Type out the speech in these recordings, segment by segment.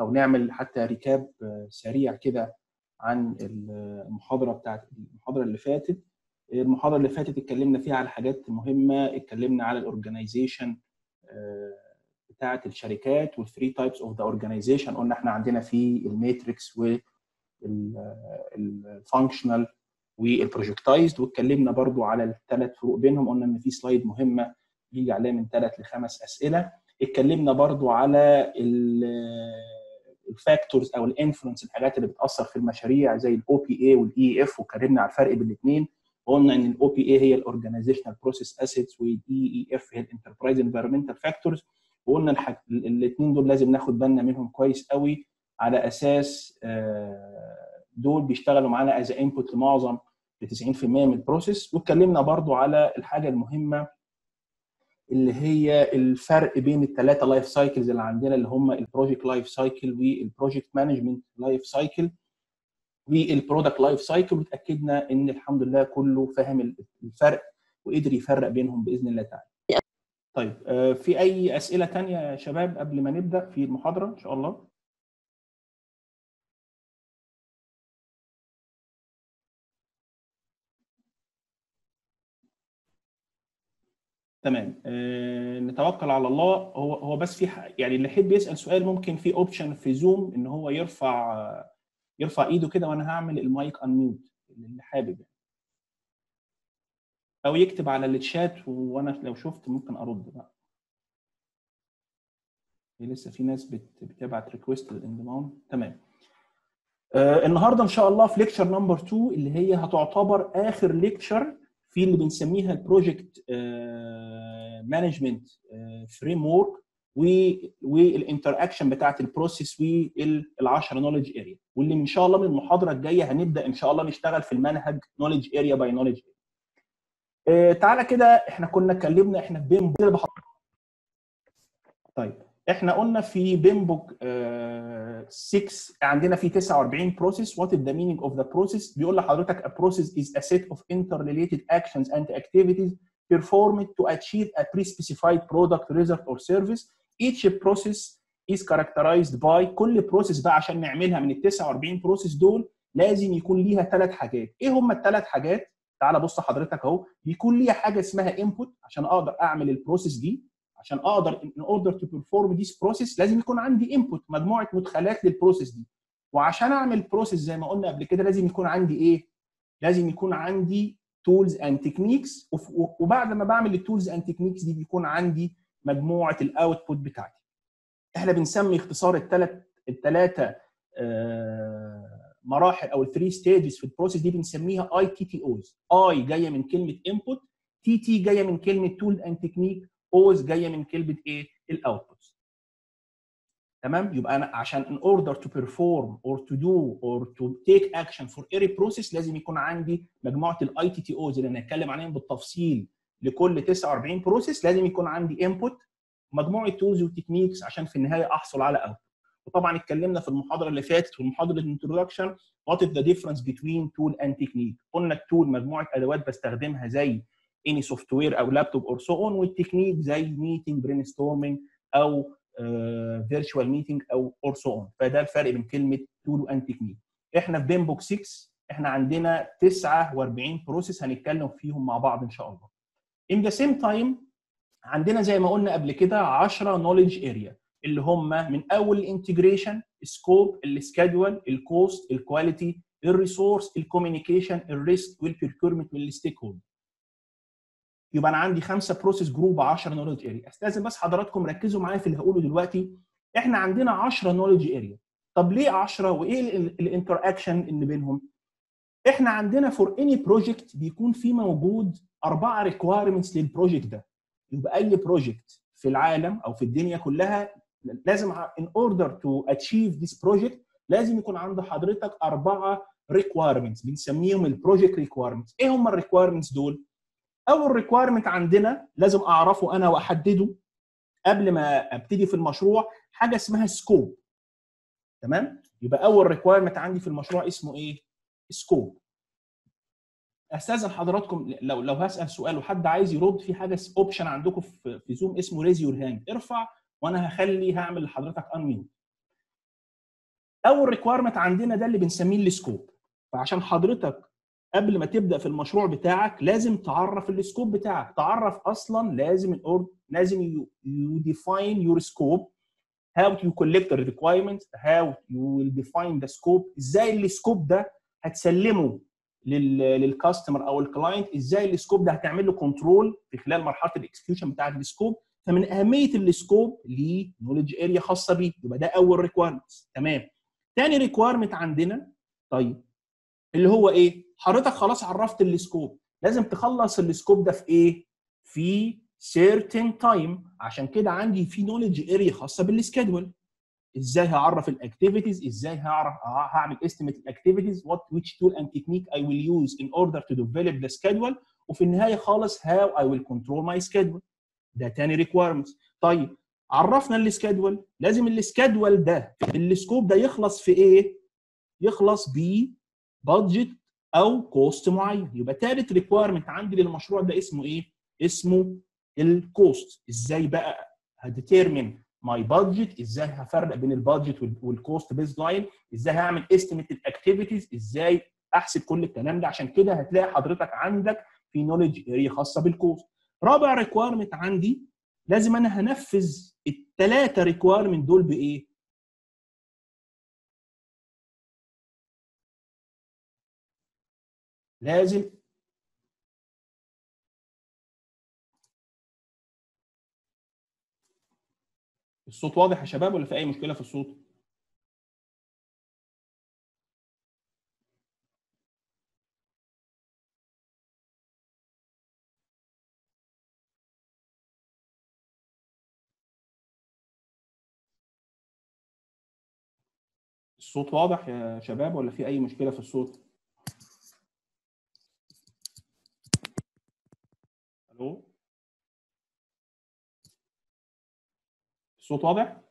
او نعمل حتى ريكاب سريع كده عن المحاضره بتاعت المحاضره اللي فاتت المحاضره اللي فاتت اتكلمنا فيها على حاجات مهمه اتكلمنا على الاورجنايزيشن بتاعه الشركات والثري تايبس اوف ذا اورجنايزيشن قلنا احنا عندنا في الماتريكس والفانكشنال والبروجكتايزد واتكلمنا برضو على الثلاث فروق بينهم قلنا ان في سلايد مهمه بيجي عليها من ثلاث لخمس اسئله اتكلمنا برضو على الفاكتورز او الانفلونس الحاجات اللي بتاثر في المشاريع زي الاو بي اي والاي اف واتكلمنا على الفرق بين الاثنين وقلنا ان الاو بي اي هي الاورجنايزيشنال بروسيس اسيتس والاي اي اف هي الانتربرايز انفيرمنتال فاكتورز وقلنا الاثنين دول لازم ناخد بالنا منهم كويس قوي على اساس دول بيشتغلوا معانا از انبوت لمعظم ل 90% من البروسيس واتكلمنا برضو على الحاجه المهمه اللي هي الفرق بين الثلاثه لايف سايكلز اللي عندنا اللي هم البروجكت لايف سايكل والبروجكت مانجمنت لايف سايكل والبرودكت لايف سايكل وتاكدنا ان الحمد لله كله فاهم الفرق وقدر يفرق بينهم باذن الله تعالى. طيب في اي اسئله ثانيه يا شباب قبل ما نبدا في المحاضره ان شاء الله؟ تمام أه نتوكل على الله هو هو بس في يعني اللي يحب يسال سؤال ممكن في اوبشن في زوم ان هو يرفع يرفع ايده كده وانا هعمل المايك انميوت اللي حابب يعني. او يكتب على الشات وانا لو شفت ممكن ارد بقى لسه في ناس بتبعت ريكويست للانضمام تمام آه النهارده ان شاء الله في ليكتشر نمبر 2 اللي هي هتعتبر اخر ليكتشر في اللي بنسميها البروجكت مانجمنت فريم ورك والانتر اكشن بتاعت البروسيس وال10 نولج اريا واللي ان شاء الله من المحاضره الجايه هنبدا ان شاء الله نشتغل في المنهج نولج اريا باي نولج اريا تعالى كده احنا كنا اتكلمنا احنا في بيم طيب احنا قلنا في بيمبوك 6 عندنا في 49 بروسيس وات ذا مينينج اوف ذا بروسيس بيقول لحضرتك a process is a set of interrelated actions and activities performed to achieve a pre-specified product result or service each process is characterized by كل بروسيس بقى عشان نعملها من ال 49 بروسيس دول لازم يكون ليها ثلاث حاجات ايه هم الثلاث حاجات تعال بص حضرتك اهو بيكون ليها حاجه اسمها انبوت عشان اقدر اعمل البروسيس دي عشان اقدر in order to perform this process لازم يكون عندي انبوت مجموعه مدخلات للبروسيس دي وعشان اعمل بروسيس زي ما قلنا قبل كده لازم يكون عندي ايه لازم يكون عندي تولز اند تكنيكس وبعد ما بعمل التولز اند تكنيكس دي بيكون عندي مجموعه الاوتبوت بتاعتي احنا بنسمي اختصار الثلاث الثلاثه مراحل او الثري ستيجز في البروسيس دي بنسميها اي تي تي اوز اي جايه من كلمه انبوت تي تي جايه من كلمه تول اند تكنيك اوز جايه من كلمه ايه؟ الاوتبوت. تمام؟ يبقى انا عشان in order to perform or to do or to take action for every process لازم يكون عندي مجموعه الاي تي تي اوز اللي هنتكلم عليهم بالتفصيل لكل 49 بروسيس لازم يكون عندي انبوت مجموعه تولز وتكنيكس عشان في النهايه احصل على اوتبوت. وطبعا اتكلمنا في المحاضره اللي فاتت في محاضره الانترودكشن وات از ذا ديفرنس بين تول اند تكنيك قلنا التول مجموعه ادوات بستخدمها زي اني سوفت وير او لابتوب اور سو اون والتكنيك زي ميتنج برين ستورمنج او فيرتشوال ميتنج او اور سو اون فده الفرق بين كلمه تول اند تكنيك احنا في بيمبوك 6 احنا عندنا 49 بروسيس هنتكلم فيهم مع بعض ان شاء الله ان ذا سيم تايم عندنا زي ما قلنا قبل كده 10 نوليدج اريا اللي هم من اول الانتجريشن السكوب السكادول الكوست الكواليتي الريسورس الكوميونيكيشن الريسك والبريكورمنت والستيك هولدر يبقى انا عندي خمسه بروسيس جروب 10 نولج اريا استاذن بس حضراتكم ركزوا معايا في اللي هقوله دلوقتي احنا عندنا 10 نولج اريا طب ليه 10 وايه الانتر اكشن اللي بينهم احنا عندنا فور اني بروجكت بيكون في موجود اربعه ريكوايرمنتس للبروجكت ده يبقى اي بروجكت في العالم او في الدنيا كلها لازم in order to achieve this project لازم يكون عند حضرتك اربعه ريكوايرمنتس بنسميهم البروجكت ريكوايرمنتس ايه هم الريكوايرمنتس دول اول ريكوايرمنت عندنا لازم اعرفه انا واحدده قبل ما ابتدي في المشروع حاجه اسمها سكوب تمام يبقى اول ريكوايرمنت عندي في المشروع اسمه ايه سكوب استاذن حضراتكم لو لو هسال سؤال وحد عايز يرد في حاجه اوبشن عندكم في في زوم اسمه ريز يور هاند ارفع وانا هخلي هعمل لحضرتك انميوت اول ريكويرمنت عندنا ده اللي بنسميه السكوب فعشان حضرتك قبل ما تبدا في المشروع بتاعك لازم تعرف السكوب بتاعك تعرف اصلا لازم الأورد لازم يو ديفاين يور سكوب how you collect the requirements how you will define the scope ازاي السكوب ده هتسلمه للكاستمر او الكلاينت ازاي السكوب ده هتعمل له كنترول في خلال مرحله الاكسكيوشن بتاعه السكوب فمن اهميه السكوب ليه نولج اريا خاصه بيه يبقى ده اول ريكويرمنت تمام تاني ريكويرمنت عندنا طيب اللي هو ايه حضرتك خلاص عرفت السكوب لازم تخلص السكوب ده في ايه في certain time عشان كده عندي في نولج اريا خاصه بالسكيدول ازاي هعرف الاكتيفيتيز ازاي هعرف هعمل estimate الاكتيفيتيز what which tool and technique I will use in order to develop the schedule وفي النهايه خالص how I will control my schedule ده تاني requirements طيب عرفنا السكادول لازم السكادول ده السكوب ده يخلص في ايه يخلص ب بادجت او كوست معين يبقى ثالث ريكويرمنت عندي للمشروع ده اسمه ايه اسمه الكوست ازاي بقى هديترمن ماي بادجت ازاي هفرق بين البادجت والكوست بيز لاين ازاي هعمل استيميت الاكتيفيتيز ازاي احسب كل الكلام ده عشان كده هتلاقي حضرتك عندك في نولج اريا خاصه بالكوست رابع ريكويرمنت عندي لازم انا هنفذ الثلاثه ريكويرمنت دول بايه لازم الصوت واضح يا شباب ولا في اي مشكله في الصوت الصوت واضح يا شباب ولا في اي مشكله في الصوت الو الصوت واضح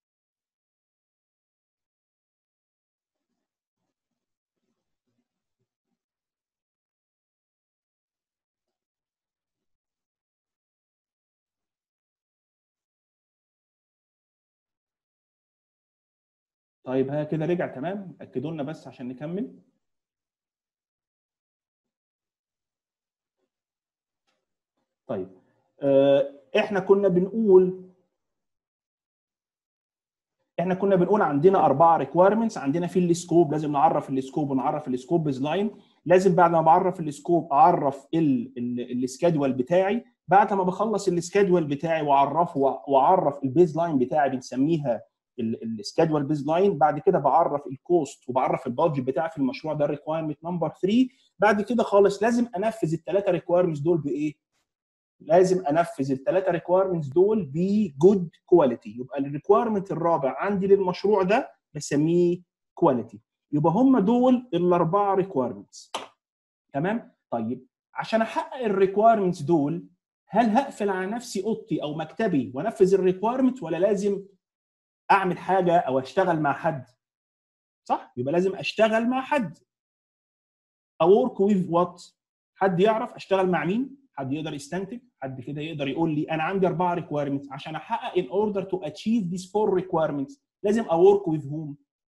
طيب ها كده رجع تمام اكدوا لنا بس عشان نكمل طيب آه، احنا كنا بنقول احنا كنا بنقول عندنا اربعه ريكويرمنتس عندنا في السكوب لازم نعرف السكوب ونعرف السكوب بيز لاين لازم بعد ما بعرف السكوب اعرف السكادول بتاعي بعد ما بخلص السكادول بتاعي واعرفه واعرف البيز لاين بتاعي بنسميها السكادول بيز لاين بعد كده بعرف الكوست وبعرف البادجت بتاعي في المشروع ده الريكويرمنت نمبر 3 بعد كده خالص لازم انفذ الثلاثه ريكويرمنتس دول بايه؟ لازم انفذ الثلاثه ريكويرمنتس دول بجود كواليتي يبقى الريكويرمنت الرابع عندي للمشروع ده بسميه كواليتي يبقى هم دول الاربعه ريكويرمنتس تمام طيب عشان احقق الريكويرمنتس دول هل هقفل على نفسي اوضتي او مكتبي وانفذ الريكويرمنت ولا لازم اعمل حاجه او اشتغل مع حد صح يبقى لازم اشتغل مع حد اورك ويز وات حد يعرف اشتغل مع مين حد يقدر يستنتج حد كده يقدر يقول لي انا عندي اربعه ريكويرمنتس عشان احقق in order to achieve these four requirements لازم اورك with whom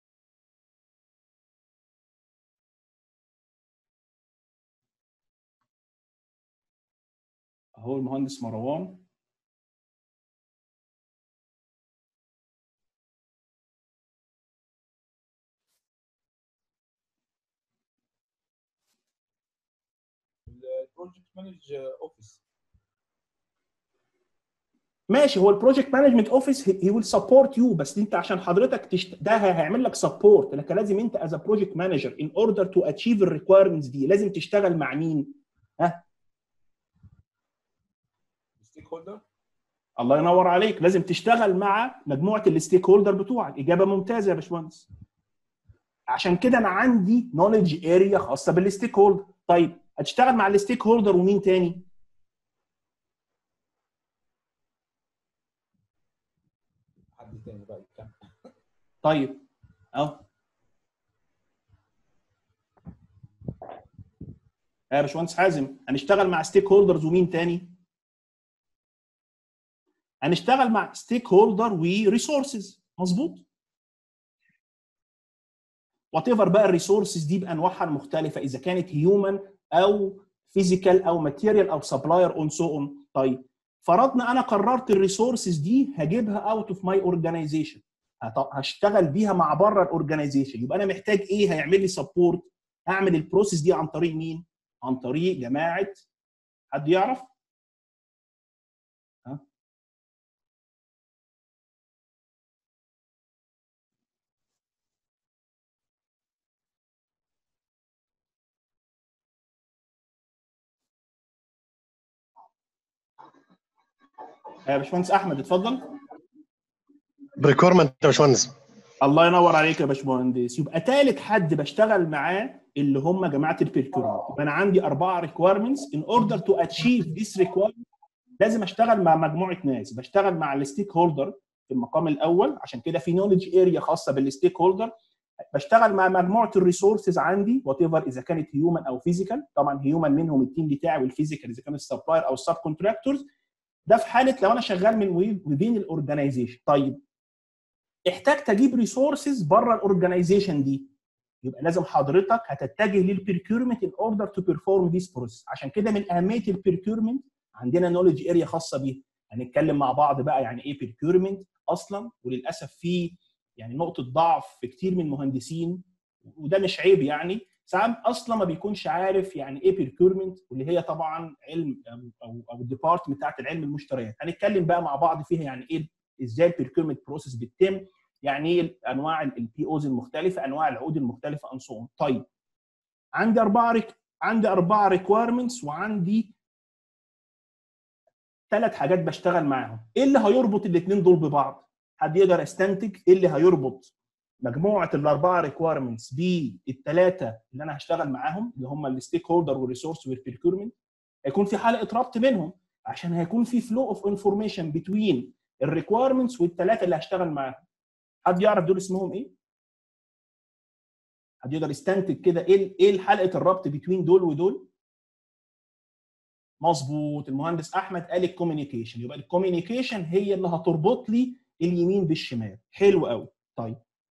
اهو المهندس مروان البروجكت مانج اوفيس ماشي هو البروجكت مانجمنت اوفيس هي ويل سبورت يو بس انت عشان حضرتك تشت... ده هيعمل لك سبورت لكن لازم انت از بروجكت مانجر ان اوردر تو اتشيف الريكويرمنتس دي لازم تشتغل مع مين؟ ها؟ ستيك هولدر الله ينور عليك لازم تشتغل مع مجموعه الستيك هولدر بتوعك اجابه ممتازه يا باشمهندس عشان كده انا عندي نولج اريا خاصه بالستيك هولدر طيب هتشتغل مع الستيك هولدر ومين تاني؟ حد تاني بقى يتكلم طيب اهو يا باشمهندس حازم هنشتغل مع ستيك هولدرز ومين تاني؟ هنشتغل مع ستيك هولدر وريسورسز مظبوط وات ايفر بقى الريسورسز دي بانواعها المختلفه اذا كانت هيومن او فيزيكال او ماتيريال او سبلاير اون سو اون طيب فرضنا انا قررت الريسورسز دي هجيبها اوت اوف ماي اورجانيزيشن هشتغل بيها مع بره الاورجانيزيشن يبقى انا محتاج ايه هيعمل لي سبورت هعمل البروسيس دي عن طريق مين عن طريق جماعه حد يعرف ها يا باشمهندس احمد اتفضل بريكورمنت يا باشمهندس الله ينور عليك يا باشمهندس يبقى ثالث حد بشتغل معاه اللي هم جماعه البيركورمنت يبقى انا عندي اربعه ريكويرمنتس ان اوردر تو اتشيف ذيس ريكويرمنت لازم اشتغل مع مجموعه ناس بشتغل مع الستيك هولدر في المقام الاول عشان كده في نولج اريا خاصه بالستيك هولدر بشتغل مع مجموعه الريسورسز عندي وات ايفر اذا كانت هيومن او فيزيكال طبعا هيومن منهم التيم بتاعي والفيزيكال اذا كان السبلاير او السب كونتراكتورز ده في حاله لو انا شغال من وبين الاورجنايزيشن طيب احتاجت اجيب ريسورسز بره الاورجنايزيشن دي يبقى لازم حضرتك هتتجه للبريكيورمنت ان اوردر تو بيرفورم ذيس بروسيس عشان كده من اهميه البريكيورمنت عندنا نولج اريا خاصه بيها هنتكلم مع بعض بقى يعني ايه بيركيورمنت اصلا وللاسف في يعني نقطه ضعف في كتير من المهندسين وده مش عيب يعني ساعات اصلا ما بيكونش عارف يعني ايه بيركيورمنت واللي هي طبعا علم او او الديبارتمنت بتاعت العلم المشتريات هنتكلم بقى مع بعض فيها يعني ايه ازاي البيركيورمنت بروسيس بتتم يعني ايه انواع البي اوز المختلفه انواع العقود المختلفه ان سو طيب عندي اربعه ريك... عندي اربعه ريكويرمنتس وعندي ثلاث حاجات بشتغل معاهم ايه اللي هيربط الاثنين دول ببعض حد يقدر يستنتج ايه اللي هيربط مجموعه الاربعه ريكويرمنتس بالثلاثه اللي انا هشتغل معاهم اللي هم الستيك هولدر والريسورس والبريكورمنت هيكون في حلقه ربط بينهم عشان هيكون في فلو اوف انفورميشن بتوين الريكويرمنتس والثلاثه اللي هشتغل معاهم حد يعرف دول اسمهم ايه حد يقدر يستنتج كده ايه ايه حلقه الربط بتوين دول ودول مظبوط المهندس احمد قال الكوميونيكيشن يبقى الكوميونيكيشن هي اللي هتربط لي اليمين بالشمال حلو قوي طيب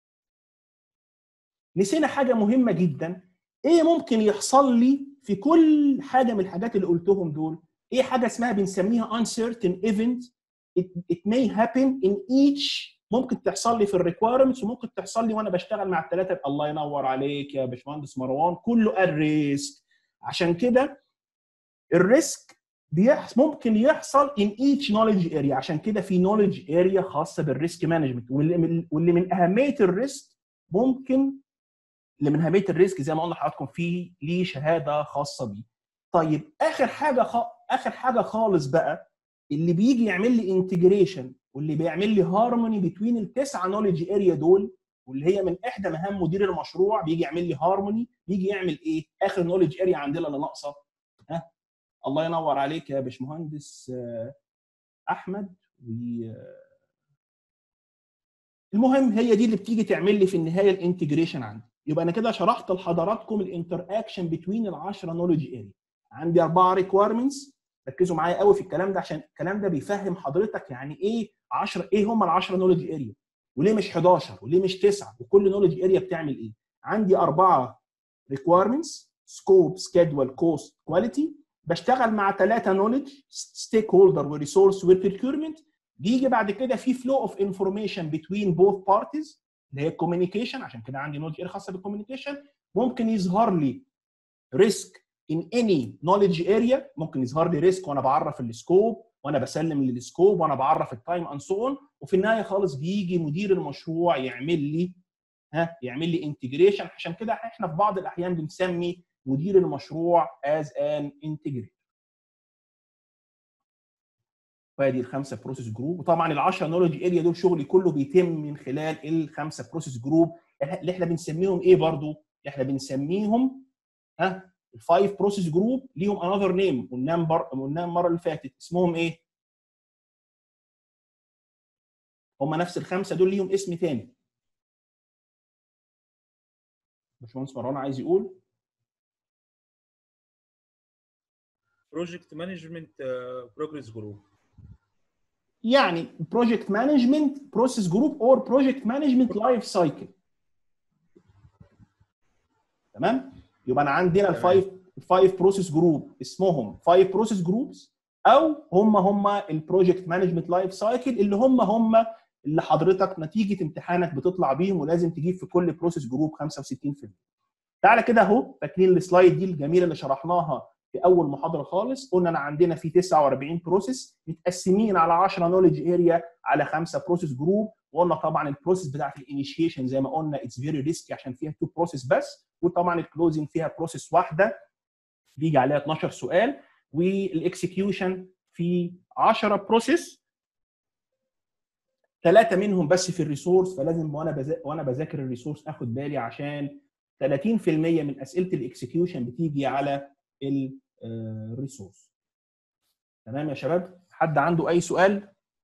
نسينا حاجه مهمه جدا ايه ممكن يحصل لي في كل حاجه من الحاجات اللي قلتهم دول ايه حاجه اسمها بنسميها uncertain event it, it may happen in each ممكن تحصل لي في الريكويرمنتس وممكن تحصل لي وانا بشتغل مع الثلاثه الله ينور عليك يا باشمهندس مروان كله الريسك عشان كده الريسك بيحص ممكن يحصل in each knowledge area عشان كده في knowledge area خاصه بالريسك مانجمنت واللي من واللي من اهميه الريسك ممكن اللي من اهميه الريسك زي ما قلنا لحضراتكم في ليه شهاده خاصه بيه. طيب اخر حاجه خ... اخر حاجه خالص بقى اللي بيجي يعمل لي انتجريشن واللي بيعمل لي هارموني بين التسعه نولج اريا دول واللي هي من احدى مهام مدير المشروع بيجي يعمل لي هارموني بيجي يعمل ايه؟ اخر نولج اريا عندنا اللي ناقصه ها الله ينور عليك يا باشمهندس احمد و المهم هي دي اللي بتيجي تعمل لي في النهايه الانتجريشن عندي يبقى انا كده شرحت لحضراتكم الانتر اكشن بين ال 10 نولج اريا عندي اربعه ريكويرمنتس ركزوا معايا قوي في الكلام ده عشان الكلام ده بيفهم حضرتك يعني ايه 10 ايه هم ال 10 نولج اريا وليه مش 11 وليه مش 9 وكل نولج اريا بتعمل ايه عندي اربعه ريكويرمنتس سكوب سكيدول كوست كواليتي بشتغل مع ثلاثه نولج ستيك هولدر وريسورس والبريكيورمنت بيجي بعد كده في فلو اوف انفورميشن بتوين بوث بارتيز اللي هي الكوميونيكيشن عشان كده عندي نولج اريا خاصه بالكوميونيكيشن ممكن يظهر لي ريسك in any knowledge area ممكن يظهر لي ريسك وانا بعرف السكوب وانا بسلم للسكوب وانا بعرف التايم اند سو اون وفي النهايه خالص بيجي مدير المشروع يعمل لي ها يعمل لي انتجريشن عشان كده احنا في بعض الاحيان بنسمي مدير المشروع as an integrator وادي الخمسه بروسيس جروب وطبعا ال 10 نولج اريا دول شغلي كله بيتم من خلال الخمسه بروسيس جروب اللي احنا بنسميهم ايه برضو؟ احنا بنسميهم ها الفايف بروسيس جروب ليهم انذر نيم قلناها قلناها المره اللي فاتت اسمهم ايه؟ هم نفس الخمسه دول ليهم اسم ثاني باشمهندس مروان عايز يقول بروجكت مانجمنت بروجرس جروب يعني بروجكت مانجمنت بروسيس جروب اور بروجكت مانجمنت لايف سايكل تمام يبقى انا عندنا الفايف الفايف بروسيس جروب اسمهم فايف بروسيس جروبس او هم هم البروجكت مانجمنت لايف سايكل اللي هم هم اللي حضرتك نتيجه امتحانك بتطلع بيهم ولازم تجيب في كل بروسيس جروب 65% تعالى كده اهو فاكرين السلايد دي الجميله اللي شرحناها في اول محاضره خالص قلنا انا عندنا في 49 بروسيس متقسمين على 10 نولج اريا على خمسه بروسيس جروب وقلنا طبعا البروسيس بتاعت الانيشيشن زي ما قلنا اتس فيري ريسكي عشان فيها تو بروسيس بس وطبعا الكلوزنج فيها بروسيس واحده بيجي عليها 12 سؤال والاكسكيوشن في 10 بروسيس ثلاثه منهم بس في الريسورس فلازم وانا بذا... وانا بذاكر الريسورس اخد بالي عشان 30% من اسئله الاكسكيوشن بتيجي على الريسورس تمام يا شباب حد عنده اي سؤال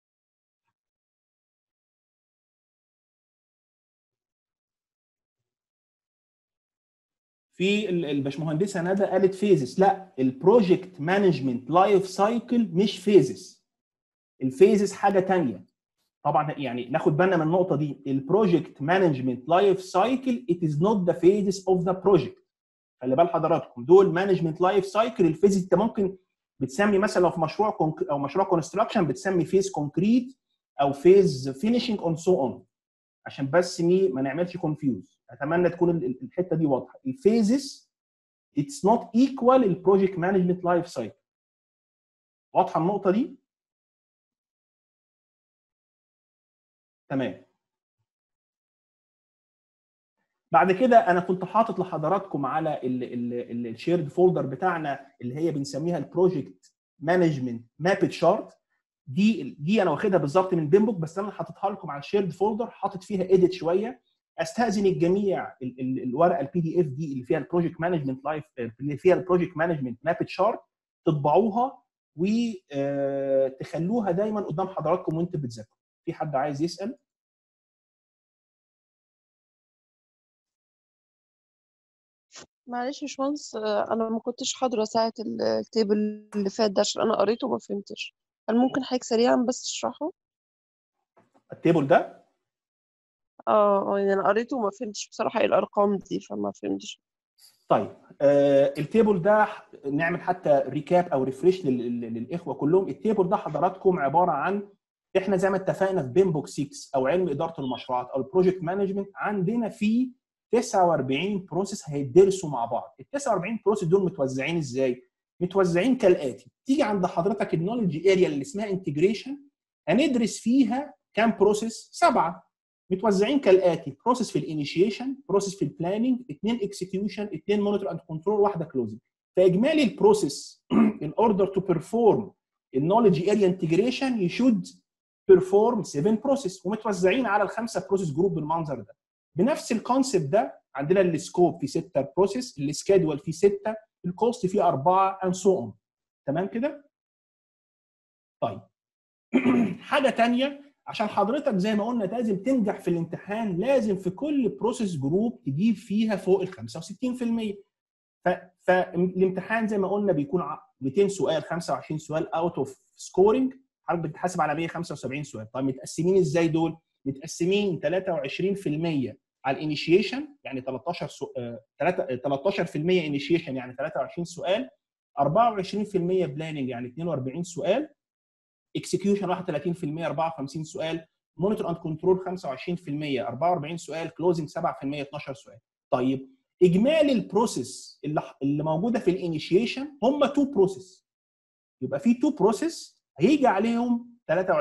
في الباشمهندسه ندى قالت فيزز لا البروجكت مانجمنت لايف سايكل مش فيزز الفيزز حاجه ثانيه طبعا يعني ناخد بالنا من النقطه دي البروجكت مانجمنت لايف سايكل it is not the phases of the project خلي بال حضراتكم دول مانجمنت لايف سايكل الفيز انت ممكن بتسمي مثلا لو في مشروع كونك... او مشروع كونستراكشن بتسمي فيز كونكريت او فيز فينيشنج اون سو اون عشان بس مي ما نعملش كونفيوز اتمنى تكون الحته دي واضحه الفيزز اتس نوت ايكوال البروجكت مانجمنت لايف سايكل واضحه النقطه دي تمام بعد كده انا كنت حاطط لحضراتكم على الشيرد فولدر بتاعنا اللي هي بنسميها البروجكت مانجمنت ماب شارت دي دي انا واخدها بالظبط من بيمبوك بس انا حاططها لكم على الشيرد فولدر حاطط فيها اديت شويه استاذن الجميع ال ال الورقه البي دي اف دي اللي فيها البروجكت مانجمنت لايف اللي فيها البروجكت مانجمنت ماب شارت تطبعوها وتخلوها دايما قدام حضراتكم وانتوا بتذاكروا في حد عايز يسال معلش يا باشمهندس انا ما كنتش حاضره ساعه التيبل اللي فات ده عشان انا قريته وما فهمتش هل ممكن حضرتك سريعا بس تشرحه التيبل ده اه يعني انا قريته وما فهمتش بصراحه ايه الارقام دي فما فهمتش طيب آه التيبل ده نعمل حتى ريكاب او ريفريش للاخوه كلهم التيبل ده حضراتكم عباره عن احنا زي ما اتفقنا في بيمبوك 6 او علم اداره المشروعات او البروجكت مانجمنت عندنا في 49 بروسيس هيدرسوا مع بعض ال 49 بروسيس دول متوزعين ازاي متوزعين كالاتي تيجي عند حضرتك النولج اريا اللي اسمها انتجريشن هندرس فيها كام بروسيس سبعه متوزعين كالاتي بروسيس في الانيشيشن بروسيس في البلاننج اثنين اكسكيوشن اثنين مونيتور اند كنترول واحده كلوزنج فاجمالي البروسيس ان اوردر تو بيرفورم النولج اريا انتجريشن يشود بيرفورم 7 بروسيس ومتوزعين على الخمسه بروسيس جروب بالمنظر ده بنفس الكونسيبت ده عندنا السكوب في 6 بروسيس السكادول في 6 الكوست في 4 اند سو اون تمام كده طيب حاجه ثانيه عشان حضرتك زي ما قلنا لازم تنجح في الامتحان لازم في كل بروسيس جروب تجيب فيها فوق ال 65% ف... فالامتحان زي ما قلنا بيكون 200 سؤال 25 سؤال اوت اوف سكورنج حضرتك بتتحاسب على 175 سؤال طيب متقسمين ازاي دول؟ متقسمين 23% على الانيشيشن يعني 13 سو... 13% انيشيشن يعني 23 سؤال 24% بلاننج يعني 42 سؤال اكسكيوشن 31% 54 سؤال مونيتور اند كنترول 25% 44 سؤال كلوزنج 7% 12 سؤال طيب اجمالي البروسيس اللي اللي موجوده في الانيشيشن هم تو بروسيس يبقى في تو بروسيس هيجي عليهم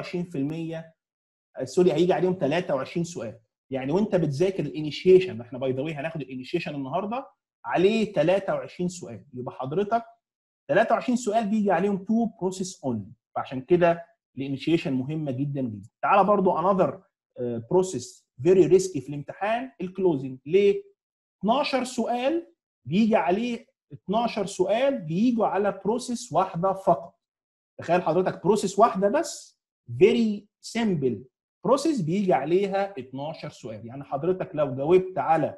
23% سوري هيجي عليهم 23 سؤال يعني وانت بتذاكر الانيشيشن احنا باي ذا واي هناخد الانيشيشن النهارده عليه 23 سؤال يبقى حضرتك 23 سؤال بيجي عليهم تو بروسيس اونلي فعشان كده الانيشيشن مهمه جدا جدا تعالى برضو انذر بروسيس فيري ريسكي في الامتحان الكلوزنج ليه 12 سؤال بيجي عليه 12 سؤال بيجوا على بروسيس واحده فقط تخيل حضرتك بروسيس واحده بس فيري سيمبل بروسيس بيجي عليها 12 سؤال يعني حضرتك لو جاوبت على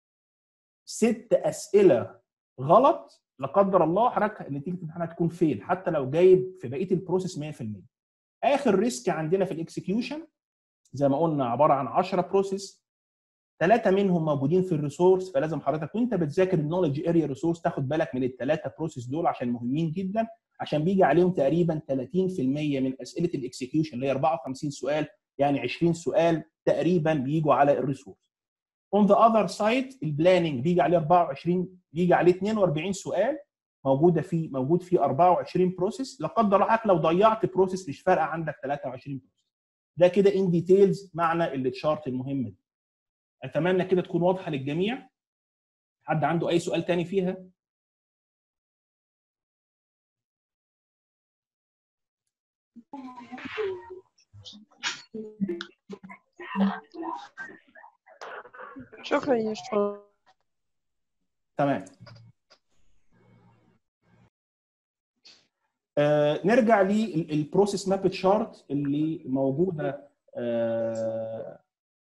ست اسئله غلط لا قدر الله حضرتك نتيجه الامتحان هتكون فين حتى لو جايب في بقيه البروسيس 100% اخر ريسك عندنا في الاكسكيوشن زي ما قلنا عباره عن 10 بروسيس ثلاثه منهم موجودين في الريسورس فلازم حضرتك وانت بتذاكر النولج اريا ريسورس تاخد بالك من الثلاثه بروسيس دول عشان مهمين جدا عشان بيجي عليهم تقريبا 30% من اسئله الاكسكيوشن اللي هي 54 سؤال يعني 20 سؤال تقريبا بيجوا على الريسورس. اون ذا اذر سايد البلاننج بيجي عليه 24 بيجي عليه 42 سؤال موجوده فيه موجود فيه 24 بروسيس لا قدر الله حضرتك لو ضيعت بروسيس مش فارقه عندك 23 بروسيس. ده كده ان ديتيلز معنى التشارت المهمه دي. اتمنى كده تكون واضحه للجميع. حد عنده اي سؤال تاني فيها؟ شكرا يا باشمهندس تمام آه نرجع للبروسيس ماب تشارت اللي موجوده آه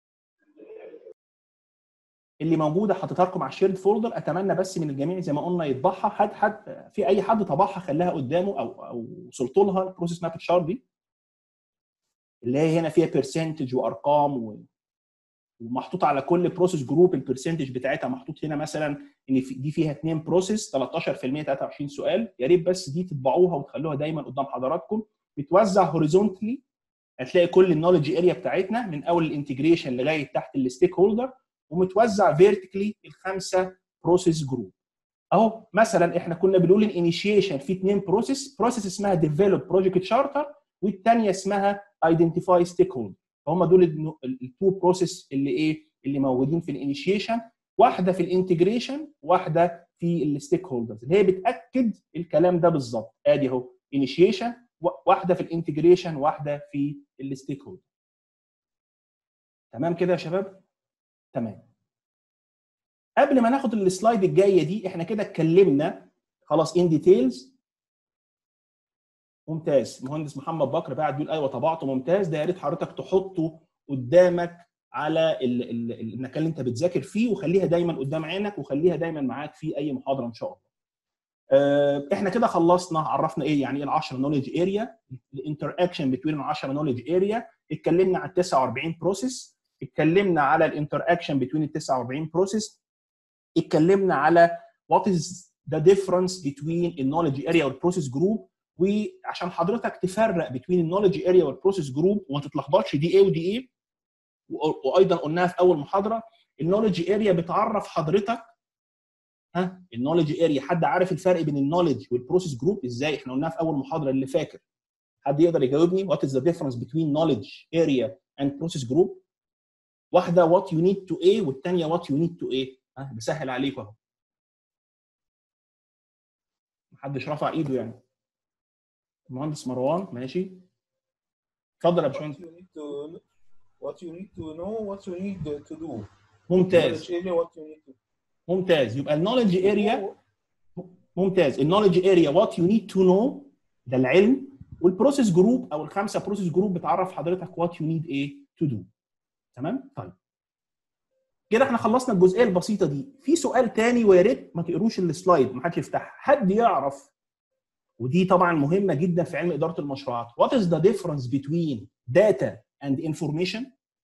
اللي موجوده حاططها لكم على الشيرد فولدر اتمنى بس من الجميع زي ما قلنا يطبعها حد حد في اي حد طبعها خلاها قدامه او او وصلت لها البروسيس ماب تشارت دي اللي هي هنا فيها بيرسنتج وارقام و... ومحطوط على كل بروسيس جروب البرسنتج بتاعتها محطوط هنا مثلا ان في دي فيها اثنين بروسيس 13% 23 سؤال يا ريت بس دي تطبعوها وتخلوها دايما قدام حضراتكم بتوزع هوريزونتلي هتلاقي كل النولج اريا بتاعتنا من اول الانتجريشن لغايه تحت الستيك هولدر ومتوزع فيرتيكلي الخمسه بروسيس جروب اهو مثلا احنا كنا بنقول الانيشيشن في اثنين بروسيس بروسيس اسمها ديفلوب بروجكت شارتر والثانيه اسمها ايدنتيفاي ستيك هولدر هم دول التو بروسيس اللي ايه اللي موجودين في الانيشيشن واحده في الانتجريشن واحده في الستيك هولدرز اللي هي بتاكد الكلام ده بالظبط ادي اهو انيشيشن واحده في الانتجريشن واحده في الستيك هولدر تمام كده يا شباب تمام قبل ما ناخد السلايد الجايه دي احنا كده اتكلمنا خلاص ان ديتيلز ممتاز مهندس محمد بكر بعد بيقول ايوه طبعته ممتاز ده يا ريت حضرتك تحطه قدامك على ال ال المكان اللي انت بتذاكر فيه وخليها دايما قدام عينك وخليها دايما معاك في اي محاضره ان شاء الله. احنا كده خلصنا عرفنا ايه يعني ايه ال 10 نولج اريا الانتر اكشن بين ال 10 نولج اريا اتكلمنا عن 49 بروسيس اتكلمنا على الانتر اكشن بين ال 49 بروسيس اتكلمنا على وات از ذا ديفرنس بين النولج اريا والبروسيس جروب وعشان حضرتك تفرق بين النولج اريا والبروسيس جروب وما تتلخبطش دي ايه ودي ايه وايضا قلناها في اول محاضره النولج اريا بتعرف حضرتك ها النولج اريا حد عارف الفرق بين النولج والبروسيس جروب ازاي احنا قلناها في اول محاضره اللي فاكر حد يقدر يجاوبني وات از ذا ديفرنس بين نولج اريا اند بروسيس جروب واحده وات يو نيد تو ايه والثانيه وات يو نيد تو ايه ها بسهل عليكم اهو محدش رفع ايده يعني المهندس مروان ماشي اتفضل يا باشمهندس what you need to know what you need to do ممتاز Knowledge area, what you need to ممتاز يبقى النولج اريا ممتاز النولج اريا وات يو نيد تو نو ده العلم والبروسيس جروب او الخمسه بروسيس جروب بتعرف حضرتك وات يو نيد ايه تو دو تمام طيب كده احنا خلصنا الجزئيه البسيطه دي في سؤال تاني ويا ريت ما تقروش السلايد ما حدش يفتحها حد يعرف ودي طبعا مهمه جدا في علم اداره المشروعات what is the difference between data and information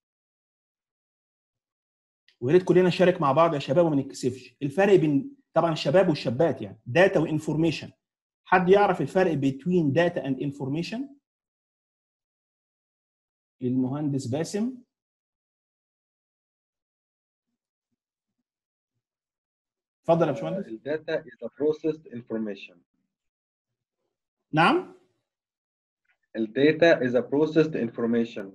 ويا ريت كلنا نشارك مع بعض يا شباب وما نتكسفش الفرق بين طبعا الشباب والشابات يعني داتا وانفورميشن حد يعرف الفرق between data and information المهندس باسم اتفضل يا باشمهندس الداتا is a processed information. نعم الداتا is a processed information.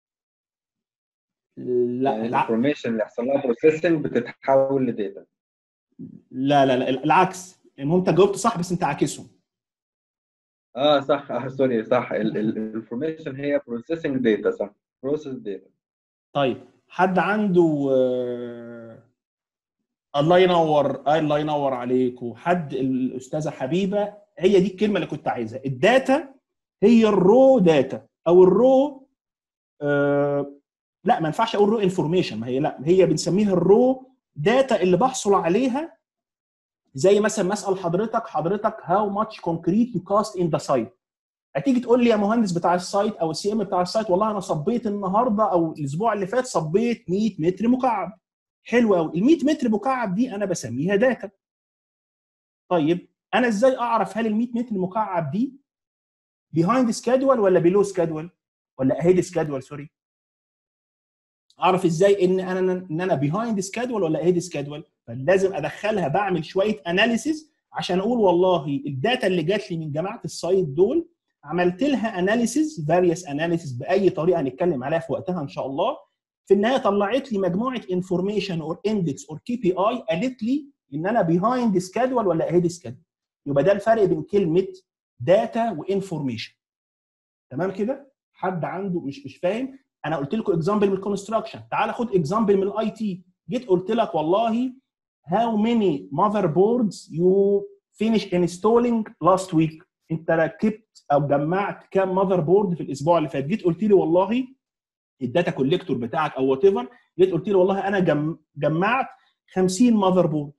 لا يعني الع... الانفورميشن اللي يحصل لها بروسيسنج بتتحول لداتا. لا لا لا العكس المهم انت جاوبت صح بس انت عاكسهم اه صح اه سوري صح الانفورميشن هي بروسيسنج داتا صح بروسيس داتا. طيب حد عنده آه، الله ينور آه، الله ينور عليكم حد الاستاذه حبيبه هي دي الكلمه اللي كنت عايزها الداتا هي الرو داتا او الرو آه لا ما ينفعش اقول رو انفورميشن ما هي لا هي بنسميها الرو داتا اللي بحصل عليها زي مثلا ما اسال حضرتك حضرتك هاو ماتش كونكريت يو كاست ان ذا سايت هتيجي تقول لي يا مهندس بتاع السايت او السي ام بتاع السايت والله انا صبيت النهارده او الاسبوع اللي فات صبيت 100 متر مكعب حلو قوي ال 100 متر مكعب دي انا بسميها داتا طيب انا ازاي اعرف هل ال 100 متر مكعب دي بيهايند سكادول ولا بيلو سكادول ولا اهيد سكادول سوري اعرف ازاي ان انا ان انا بيهايند سكادول ولا اهيد سكادول فلازم ادخلها بعمل شويه اناليسيز عشان اقول والله الداتا اللي جات لي من جماعه السايت دول عملت لها اناليسيز فاريوس اناليسيز باي طريقه هنتكلم عليها في وقتها ان شاء الله في النهايه طلعت لي مجموعه انفورميشن اور اندكس اور كي بي اي قالت لي ان انا بيهايند سكادول ولا اهيد سكادول يبقى ده الفرق بين كلمه داتا وانفورميشن تمام كده حد عنده مش مش فاهم انا قلت لكم اكزامبل من الكونستراكشن تعال خد اكزامبل من الاي تي جيت قلت لك والله how many motherboards you finish installing last week انت ركبت او جمعت كام ماذر بورد في الاسبوع اللي فات جيت قلت لي والله الداتا كوليكتور بتاعك او وات ايفر جيت قلت لي والله انا جم... جمعت 50 ماذر بورد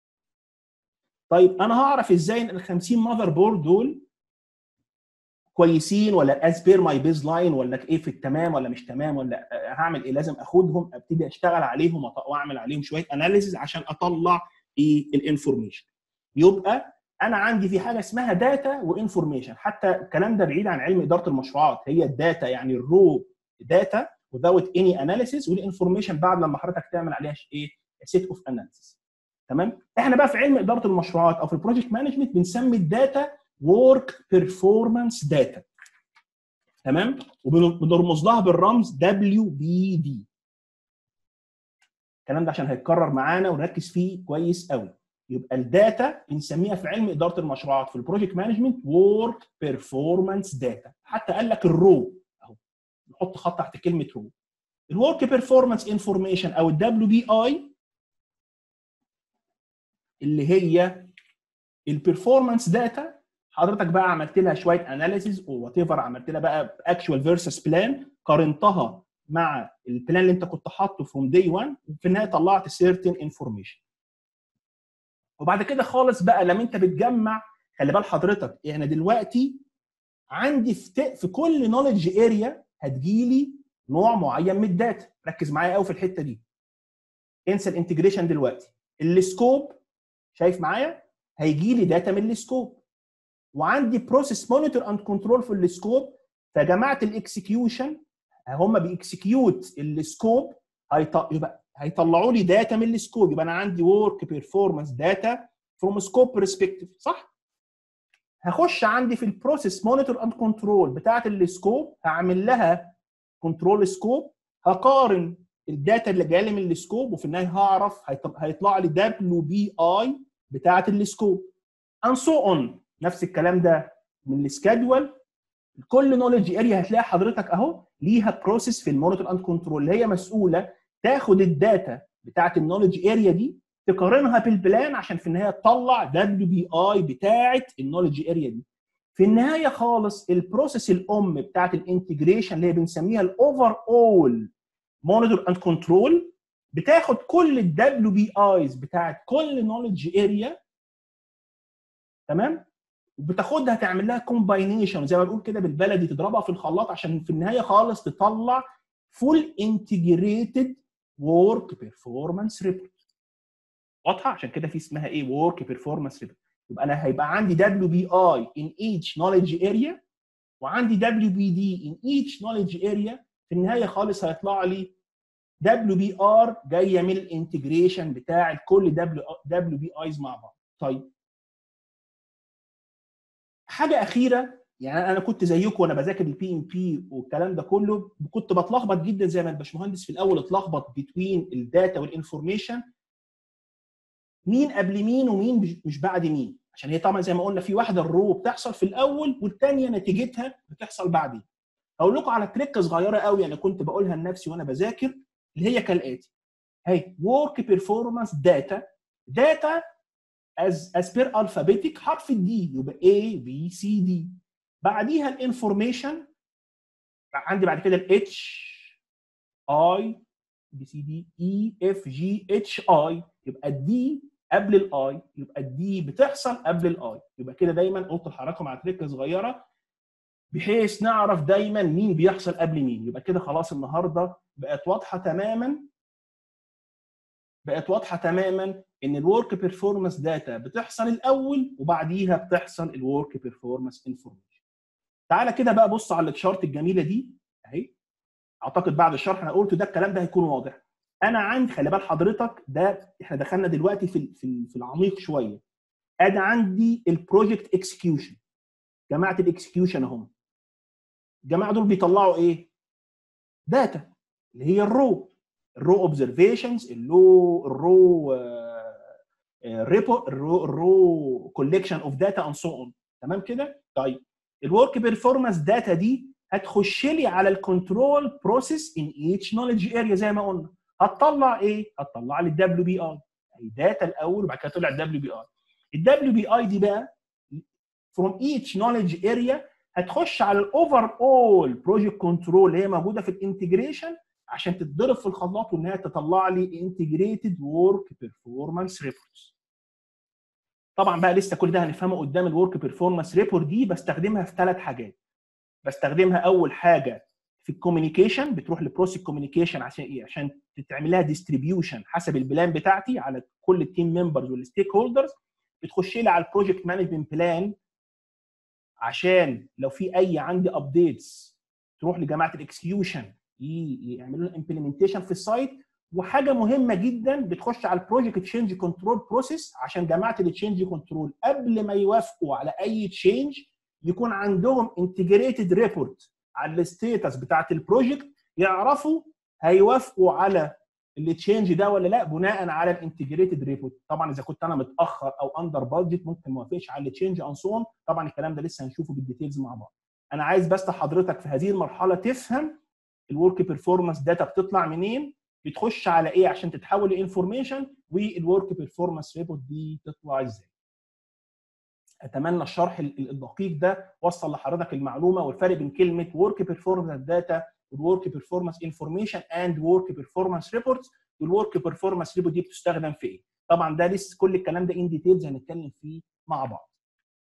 طيب انا هعرف ازاي ان ال 50 ماذر بورد دول كويسين ولا از بير ماي بيز لاين ولا ايه في التمام ولا مش تمام ولا هعمل ايه لازم اخدهم ابتدي اشتغل عليهم واعمل عليهم شويه اناليسيز عشان اطلع ايه الانفورميشن يبقى انا عندي في حاجه اسمها داتا وانفورميشن حتى الكلام ده بعيد عن علم اداره المشروعات هي الداتا يعني الرو داتا without any analysis والانفورميشن بعد لما حضرتك تعمل عليها ايه سيت اوف اناليسيس تمام احنا بقى في علم اداره المشروعات او في البروجكت مانجمنت بنسمي الداتا ورك بيرفورمانس داتا تمام وبنرمز لها بالرمز دبليو بي دي الكلام ده عشان هيتكرر معانا ونركز فيه كويس قوي يبقى الداتا بنسميها في علم اداره المشروعات في البروجكت مانجمنت ورك بيرفورمانس داتا حتى قال لك الرو اهو نحط خط تحت كلمه رو الورك بيرفورمانس انفورميشن او الدبليو بي اي اللي هي البرفورمانس داتا حضرتك بقى عملت لها شويه اناليسيز وات ايفر عملت لها بقى اكشوال فيرسس بلان قارنتها مع البلان اللي انت كنت حاطه فروم داي 1 وفي النهايه طلعت سيرتن انفورميشن وبعد كده خالص بقى لما انت بتجمع خلي بال حضرتك انا يعني دلوقتي عندي في, في كل نولج اريا هتجيلي نوع معين من الداتا ركز معايا قوي في الحته دي انسى الانتجريشن دلوقتي السكوب شايف معايا هيجي لي داتا من السكوب وعندي بروسيس مونيتور اند كنترول في السكوب فجماعه الاكسكيوشن هم بيكسكيوت السكوب يبقى هيطلعوا لي داتا من السكوب يبقى انا عندي ورك بيرفورمانس داتا فروم سكوب برسبكتيف صح هخش عندي في البروسيس مونيتور اند كنترول بتاعه السكوب هعمل لها كنترول سكوب هقارن الداتا اللي جايه لي من السكوب وفي النهايه هعرف هيطلع لي دبليو بي اي بتاعه السكوب and so on نفس الكلام ده من السكادول كل نولج اريا هتلاقي حضرتك اهو ليها بروسيس في المونيتور اند كنترول اللي هي مسؤوله تاخد الداتا بتاعه النولج اريا دي تقارنها بالبلان عشان في النهايه تطلع دبليو بي اي بتاعه النولج اريا دي في النهايه خالص البروسيس الام بتاعه الانتجريشن اللي هي بنسميها الاوفر اول مونيتور اند كنترول بتاخد كل الدبليو بي ايز بتاعه كل نولج اريا تمام وبتاخدها تعمل لها كومباينيشن زي ما بنقول كده بالبلدي تضربها في الخلاط عشان في النهايه خالص تطلع فول انتجريتد ورك بيرفورمانس ريبورت واضحه عشان كده في اسمها ايه ورك بيرفورمانس ريبورت يبقى انا هيبقى عندي دبليو بي اي ان ايتش نولج اريا وعندي دبليو بي دي ان ايتش نولج اريا في النهايه خالص هيطلع لي دبليو بي ار جايه من الانتجريشن بتاع كل دبليو دبليو بي ايز مع بعض طيب حاجه اخيره يعني انا كنت زيكم وانا بذاكر البي ام بي والكلام ده كله كنت بتلخبط جدا زي ما الباشمهندس في الاول اتلخبط بين الداتا والانفورميشن مين قبل مين ومين مش بعد مين عشان هي طبعا زي ما قلنا في واحده الرو بتحصل في الاول والثانيه نتيجتها بتحصل بعدين هقول لكم على تريكه صغيره قوي انا كنت بقولها لنفسي وانا بذاكر اللي هي كالاتي هي ورك بيرفورمانس داتا داتا از از بير الفابيتيك حرف الدي يبقى A B C D بعديها الانفورميشن عندي بعد كده الاتش اي بي سي دي اي اف جي اتش اي يبقى الدي قبل الاي يبقى الدي بتحصل قبل الاي يبقى كده دايما قلت لحضراتكم على تريكه صغيره بحيث نعرف دايما مين بيحصل قبل مين يبقى كده خلاص النهارده بقت واضحه تماما بقت واضحه تماما ان الورك بيرفورمانس داتا بتحصل الاول وبعديها بتحصل الورك بيرفورمانس انفورميشن تعالى كده بقى بص على الشارت الجميله دي اهي اعتقد بعد الشرح انا قلته ده الكلام ده هيكون واضح انا عندي خلي بال حضرتك ده احنا دخلنا دلوقتي في في في العميق شويه ادي عندي البروجكت اكسكيوشن جماعه الاكسكيوشن اهم الجماعه دول بيطلعوا ايه داتا اللي هي الرو الرو اوبزرفيشنز اللو الرو ريبو الرو الرو كولكشن اوف داتا اند سو اون تمام كده طيب الورك بيرفورمانس داتا دي هتخش لي على الكنترول بروسيس ان ايتش نولج اريا زي ما قلنا هتطلع ايه هتطلع لي الدبليو بي اي داتا الاول وبعد كده تطلع الدبليو بي اي الدبليو بي اي دي بقى from each knowledge area هتخش على الاوفر اول بروجكت كنترول اللي هي موجوده في الانتجريشن عشان تتضرب في الخلاط وانها تطلع لي انتجريتد ورك بيرفورمانس ريبورتس طبعا بقى لسه كل ده هنفهمه قدام الورك بيرفورمانس ريبورت دي بستخدمها في ثلاث حاجات بستخدمها اول حاجه في الكوميونيكيشن بتروح لبروسيس كوميونيكيشن عشان ايه عشان تعمل لها ديستريبيوشن حسب البلان بتاعتي على كل التيم ممبرز والستيك هولدرز بتخش لي على البروجكت مانجمنت بلان عشان لو في اي عندي ابديتس تروح لجماعه الاكسكيوشن يعملوا لنا امبلمنتيشن في السايت وحاجه مهمه جدا بتخش على البروجكت تشينج كنترول بروسيس عشان جماعه التشينج كنترول قبل ما يوافقوا على اي تشينج يكون عندهم انتجريتد ريبورت على الستيتس بتاعت البروجكت يعرفوا هيوافقوا على التشينج ده ولا لا بناء على الانتجريتد ريبورت طبعا اذا كنت انا متاخر او اندر بادجت ممكن ما اوافقش على التشينج ان سون طبعا الكلام ده لسه هنشوفه بالديتيلز مع بعض انا عايز بس حضرتك في هذه المرحله تفهم الورك بيرفورمانس داتا بتطلع منين بتخش على ايه عشان تتحول لانفورميشن والورك بيرفورمانس ريبورت دي تطلع ازاي اتمنى الشرح الدقيق ده وصل لحضرتك المعلومه والفرق بين كلمه ورك بيرفورمانس داتا والورك بيرفورمانس انفورميشن اند ورك بيرفورمانس ريبورتس والورك بيرفورمانس ريبورت دي بتستخدم في ايه طبعا ده لسه كل الكلام ده ان ديتيلز هنتكلم فيه مع بعض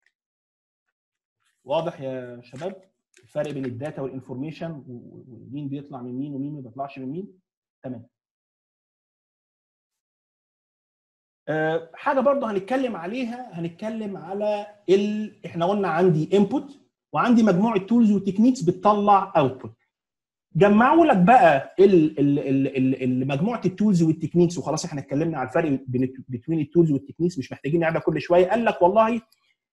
واضح يا شباب الفرق بين الداتا والانفورميشن ومين بيطلع من مين ومين ما بيطلعش من مين تمام أه حاجه برضه هنتكلم عليها هنتكلم على ال... احنا قلنا عندي انبوت وعندي مجموعه تولز وتكنيكس بتطلع اوتبوت جمعوا لك بقى ال ال ال ال مجموعه التولز والتكنيكس وخلاص احنا اتكلمنا على الفرق بين التولز والتكنيكس مش محتاجين نعيدها كل شويه قال لك والله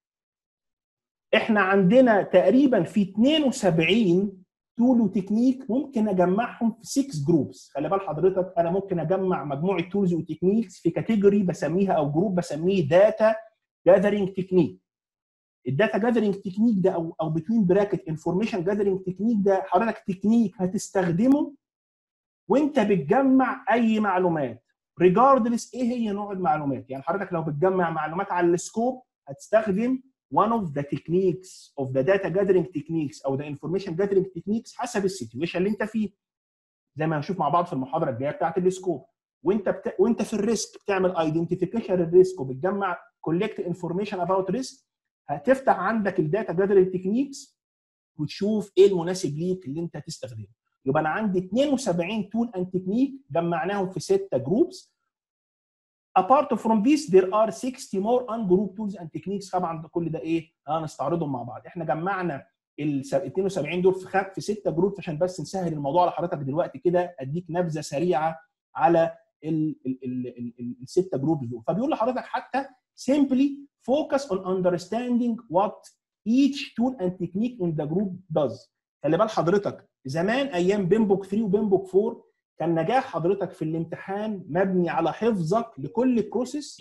احنا عندنا تقريبا في 72 تول وتكنيك ممكن اجمعهم في 6 جروبس خلي بال حضرتك انا ممكن اجمع مجموعه تولز وتكنيكس في كاتيجوري بسميها او جروب بسميه داتا جاذرنج تكنيك الداتا جاذرنج تكنيك ده او او بتوين براكت انفورميشن جاذرنج تكنيك ده حضرتك تكنيك هتستخدمه وانت بتجمع اي معلومات ريجاردلس ايه هي نوع المعلومات يعني حضرتك لو بتجمع معلومات على السكوب هتستخدم one of the techniques of the data gathering techniques او the information gathering techniques حسب السيتويشن اللي انت فيه زي ما هنشوف مع بعض في المحاضره الجايه بتاعت السكوب وانت بت... وانت في الريسك بتعمل ايدنتيفيكيشن للريسك وبتجمع كولكت انفورميشن اباوت ريسك هتفتح عندك الداتا جاذرنج تكنيكس وتشوف ايه المناسب ليك اللي انت تستخدمه يبقى انا عندي 72 تول اند تكنيك جمعناهم في سته جروبس apart from this there are 60 more ungroup tools and techniques طبعا كل ده ايه هنستعرضهم مع بعض احنا جمعنا ال 72 دول في خ... في 6 جروب عشان بس نسهل الموضوع على حضرتك دلوقتي كده اديك نبذه سريعه على السته جروب دول فبيقول لحضرتك حتى simply focus on understanding what each tool and technique in the group does خلي بال حضرتك زمان ايام بيمبوك 3 وبيمبوك 4 كان نجاح حضرتك في الامتحان مبني على حفظك لكل بروسيس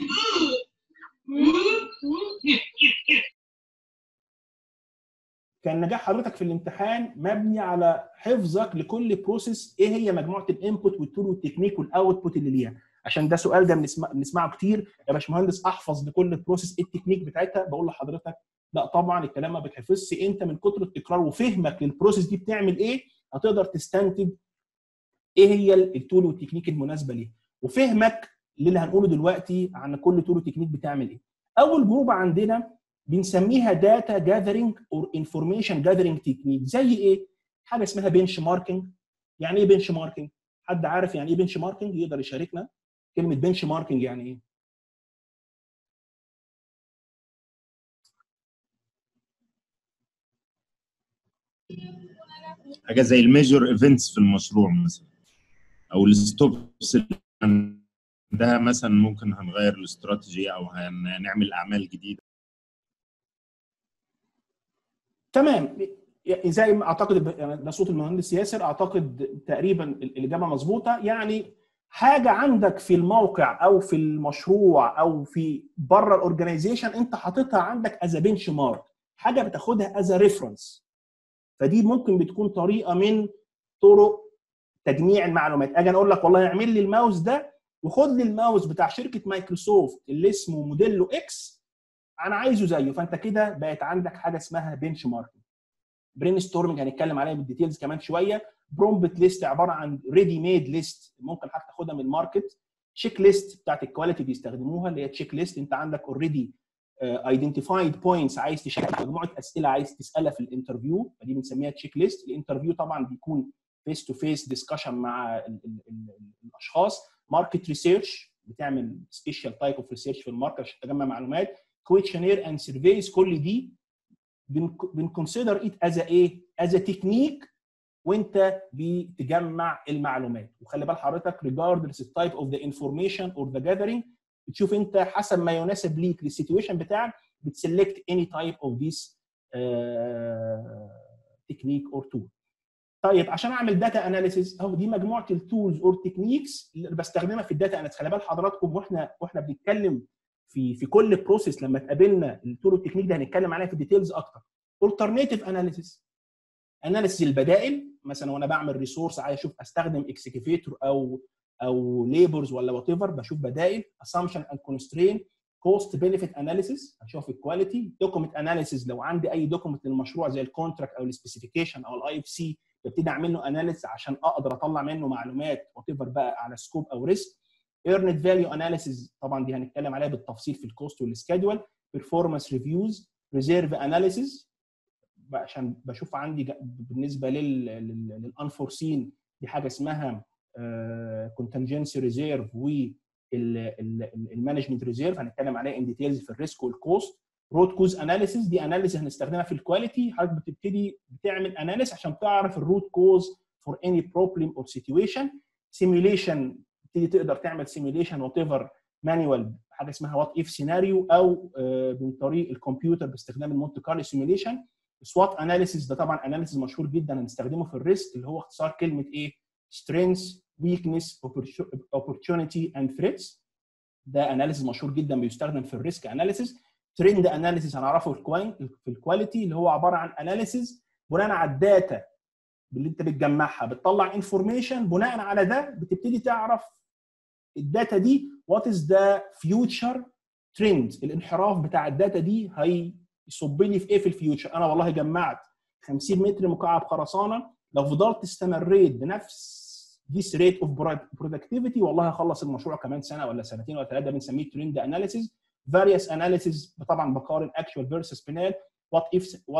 كان نجاح حضرتك في الامتحان مبني على حفظك لكل بروسيس ايه هي مجموعه الانبوت والتول والتكنيك والاوتبوت اللي ليها عشان ده سؤال ده بنسمع بنسمعه كتير يا باشمهندس احفظ لكل بروسيس ايه التكنيك بتاعتها بقول لحضرتك لا طبعا الكلام ما بيتحفظش انت من كتر التكرار وفهمك للبروسيس دي بتعمل ايه هتقدر تستنتج ايه هي التول والتكنيك المناسبه ليه وفهمك للي هنقوله دلوقتي عن كل تول وتكنيك بتعمل ايه اول جروب عندنا بنسميها داتا جاذرنج اور انفورميشن جاذرنج تكنيك زي ايه حاجه اسمها بنش ماركينج يعني ايه بنش ماركينج حد عارف يعني ايه بنش ماركينج يقدر يشاركنا كلمه بنش ماركينج يعني ايه حاجه زي الميجور ايفنتس في المشروع مثلا او الستوبس ده مثلا ممكن هنغير الاستراتيجي او هنعمل اعمال جديده تمام يعني زي ما اعتقد يعني ده صوت المهندس ياسر اعتقد تقريبا الاجابه مظبوطه يعني حاجه عندك في الموقع او في المشروع او في بره الاورجنايزيشن انت حاططها عندك از بنش مارك حاجه بتاخدها از ريفرنس فدي ممكن بتكون طريقه من طرق تجميع المعلومات اجي اقول لك والله اعمل لي الماوس ده وخد لي الماوس بتاع شركه مايكروسوفت اللي اسمه موديلو اكس انا عايزه زيه فانت كده بقت عندك حاجه اسمها بنش ماركينج برين ستورمنج هنتكلم عليها بالديتيلز كمان شويه برومبت ليست عباره عن ريدي ميد ليست ممكن حتى تاخدها من الماركت تشيك ليست بتاعت الكواليتي بيستخدموها اللي هي تشيك ليست انت عندك اوريدي ايدنتيفايد بوينتس عايز تشكل مجموعه اسئله عايز تسالها في الانترفيو فدي بنسميها تشيك ليست الانترفيو طبعا بيكون فيس تو فيس ديسكشن مع ال ال ال الاشخاص ماركت ريسيرش بتعمل سبيشال تايب اوف ريسيرش في الماركت عشان تجمع معلومات كويشنير اند سيرفيز كل دي بنكونسيدر ات از ايه از تكنيك وانت بتجمع المعلومات وخلي بال حضرتك regardless the type of the information or the gathering بتشوف انت حسب ما يناسب ليك للسيتويشن بتاعك بتسلكت any type of this تكنيك اور تول طيب عشان اعمل داتا اناليسيز اهو دي مجموعه التولز اور تكنيكس اللي بستخدمها في الداتا اناليسيز خلي بال حضراتكم واحنا واحنا بنتكلم في في كل بروسيس لما تقابلنا التول والتكنيك ده هنتكلم عليها في ديتيلز اكتر alternative اناليسيز اناليسيز البدائل مثلا وانا بعمل ريسورس عايز اشوف استخدم اكسكيفيتور او او ليبرز ولا وات ايفر بشوف بدائل اسامبشن اند كونسترين كوست بنفيت اناليسيز هشوف الكواليتي دوكيمنت اناليسيز لو عندي اي دوكيمنت للمشروع زي الكونتراكت او السبيسيفيكيشن او الاي اف سي ببتدي اعمل له اناليسيز عشان اقدر اطلع منه معلومات وات ايفر بقى على سكوب او ريسك ايرنت فاليو اناليسيز طبعا دي هنتكلم عليها بالتفصيل في الكوست والسكادول بيرفورمانس ريفيوز ريزيرف اناليسيز عشان بشوف عندي بالنسبه للانفورسين دي حاجه اسمها كونتنجنسي ريزيرف والمانجمنت ريزيرف هنتكلم عليها ان ديتيلز في الريسك والكوست روت كوز اناليسيز دي اناليسيز هنستخدمها في الكواليتي حضرتك بتبتدي بتعمل اناليسيز عشان تعرف الروت كوز فور اني بروبلم اور سيتويشن سيميوليشن تبتدي تقدر تعمل سيميوليشن وات ايفر مانيوال حاجه اسمها وات اف سيناريو او من طريق الكمبيوتر باستخدام المونت كارلو سيميوليشن سوات اناليسيس ده طبعا اناليسيس مشهور جدا هنستخدمه في الريسك اللي هو اختصار كلمه ايه strengths weakness opportunity and threats ده اناليسيس مشهور جدا بيستخدم في الريسك اناليسيس ترند اناليسيس هنعرفه في الكواليتي اللي هو عباره عن اناليسيس بناء على الداتا اللي انت بتجمعها بتطلع انفورميشن بناء على ده بتبتدي تعرف الداتا دي وات از ذا فيوتشر ترند الانحراف بتاع الداتا دي هي يصب لي في ايه في الفيوتشر انا والله جمعت 50 متر مكعب خرسانه لو فضلت استمريت بنفس this rate of productivity والله هخلص المشروع كمان سنه ولا سنتين ولا ثلاثه بنسميه ترند اناليسيز various analysis طبعا بقارن actual versus penal what if what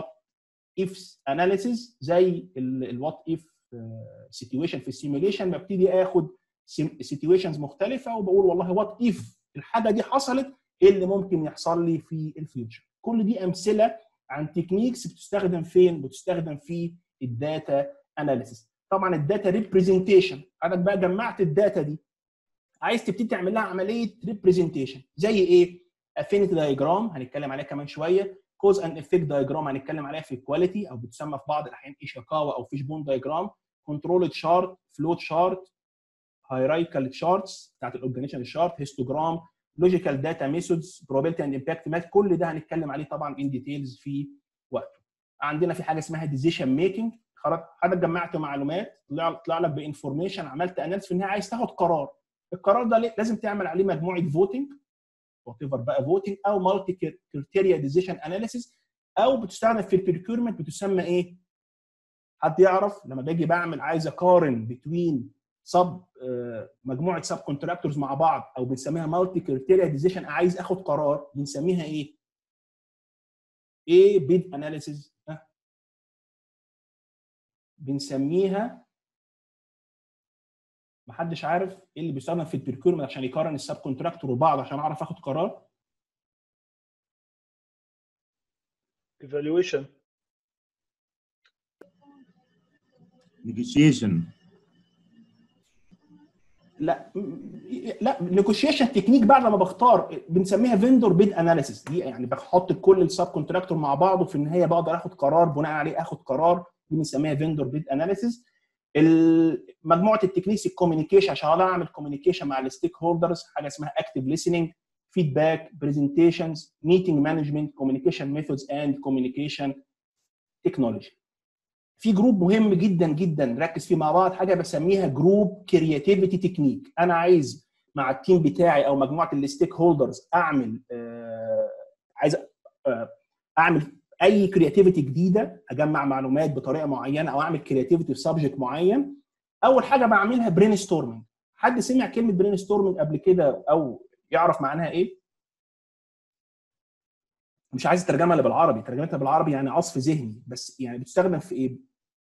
if analysis زي الوات if situation في السيميوليشن ببتدي اخد situations مختلفه وبقول والله وات if الحاجه دي حصلت ايه اللي ممكن يحصل لي في الفيوتشر كل دي امثله عن تكنيكس بتستخدم فين بتستخدم في الداتا اناليسيس طبعا الداتا ريبريزنتيشن حضرتك بقى جمعت الداتا دي عايز تبتدي تعمل لها عمليه ريبريزنتيشن زي ايه افينيتي دايجرام هنتكلم عليها كمان شويه كوز اند افكت دايجرام هنتكلم عليها في الكواليتي او بتسمى في بعض الاحيان ايشاكاوا او فيش بون دايجرام كنترول تشارت فلو تشارت هيرايكال تشارتس بتاعت الاورجانيزيشن شارت هيستوجرام لوجيكال داتا ميثودز probability اند امباكت ماث كل ده هنتكلم عليه طبعا ان ديتيلز في وقته عندنا في حاجه اسمها ديسيشن ميكنج حضرتك جمعت معلومات طلع طلع لك بانفورميشن عملت اناليس في النهايه عايز تاخد قرار القرار ده لازم تعمل عليه مجموعه فوتنج وات ايفر بقى فوتنج او مالتي كريتيريا ديسيشن اناليسيس او بتستخدم في البريكيورمنت بتسمى ايه؟ حد يعرف لما باجي بعمل عايز اقارن بتوين سب مجموعه سب كونتراكتورز مع بعض او بنسميها مالتي كريتيريا ديسيشن عايز اخد قرار بنسميها ايه؟ ايه بيد اناليسيز بنسميها محدش عارف ايه اللي بيستخدم في البريكورمنت عشان يقارن السب كونتراكتور وبعض عشان اعرف اخد قرار evaluation نيجوشيشن لا م- لا نيجوشيشن تكنيك بعد ما بختار بنسميها فيندور بيد اناليسيس دي يعني بحط كل السب كونتراكتور مع بعض وفي النهايه بقدر اخد قرار بناء عليه اخد قرار دي بنسميها فيندور بيد اناليسيس مجموعه التكنيكس الكوميونيكيشن عشان اقدر اعمل كوميونيكيشن مع الستيك هولدرز حاجه اسمها اكتيف listening فيدباك برزنتيشنز ميتنج مانجمنت كوميونيكيشن ميثودز اند كوميونيكيشن تكنولوجي في جروب مهم جدا جدا نركز فيه مع بعض حاجه بسميها جروب كرياتيفيتي تكنيك انا عايز مع التيم بتاعي او مجموعه الستيك هولدرز اعمل آه عايز آه اعمل اي كرياتيفيتي جديده اجمع معلومات بطريقه معينه او اعمل كرياتيفيتي في سبجكت معين اول حاجه بعملها برين ستورمنج حد سمع كلمه برين ستورمنج قبل كده او يعرف معناها ايه مش عايز الترجمه اللي بالعربي ترجمتها بالعربي يعني عصف ذهني بس يعني بتستخدم في ايه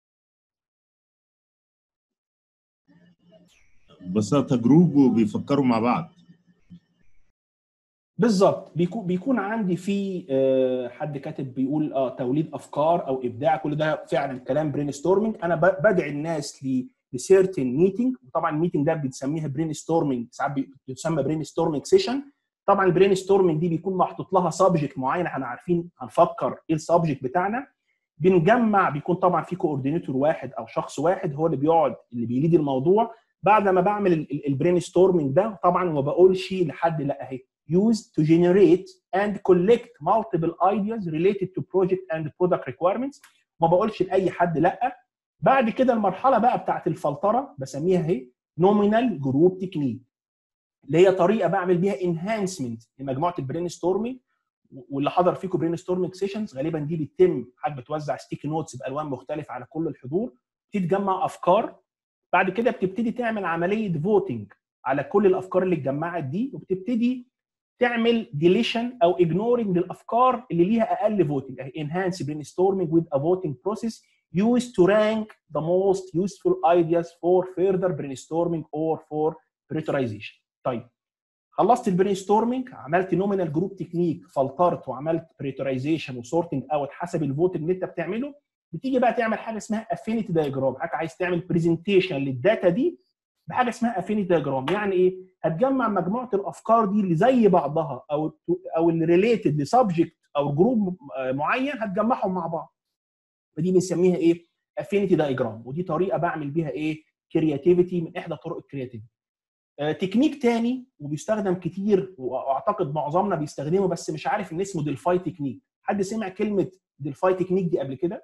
ببساطه جروب وبيفكروا مع بعض بالظبط بيكون بيكون عندي في آه، حد كاتب بيقول اه توليد افكار او ابداع كل ده فعلا كلام برين ستورمنج انا ب- بدعي الناس ل لسيرتن ميتنج وطبعا الميتنج ده بنسميها برين ستورمنج ساعات بي- بتسمى برين ستورمنج سيشن طبعا البرين ستورمنج دي بيكون محطوط لها سبجكت معين احنا عارفين هنفكر ايه السبجكت بتاعنا بنجمع بيكون طبعا في كوردينيتور واحد او شخص واحد هو اللي بيقعد اللي بيليد الموضوع بعد ما بعمل البرين ستورمنج ده طبعا ما بقولش لحد لا اهي used to generate and collect multiple ideas related to project and product requirements ما بقولش لاي حد لا بعد كده المرحله بقى بتاعت الفلتره بسميها اهي نومينال جروب تكنيك اللي هي طريقه بعمل بيها انهانسمنت لمجموعه البرين ستورمينج واللي حضر فيكم برين ستورمينج سيشنز غالبا دي بتتم حد بتوزع ستيكي نوتس بالوان مختلفه على كل الحضور تتجمع افكار بعد كده بتبتدي تعمل عمليه فوتنج على كل الافكار اللي اتجمعت دي وبتبتدي تعمل ديليشن او اجنورنج للافكار اللي ليها اقل فوتنج اهي enhance brainstorming with a voting process used to rank the most useful ideas for further brainstorming or for prioritization طيب خلصت البرين ستورمنج عملت نومينال جروب تكنيك فلترت وعملت بريتورايزيشن وسورتنج اوت حسب الفوت اللي انت بتعمله بتيجي بقى تعمل حاجه اسمها افينيتي دايجرام حضرتك عايز تعمل برزنتيشن للداتا دي بحاجه اسمها افينيتي دايجرام يعني ايه هتجمع مجموعه الافكار دي اللي زي بعضها او او اللي ريليتد لسبجكت او جروب معين هتجمعهم مع بعض فدي بنسميها ايه افينيتي دايجرام ودي طريقه بعمل بيها ايه كرياتيفيتي من احدى طرق الكرياتيفيتي آه، تكنيك تاني وبيستخدم كتير واعتقد معظمنا بيستخدمه بس مش عارف ان اسمه ديلفاي تكنيك حد سمع كلمه ديلفاي تكنيك دي قبل كده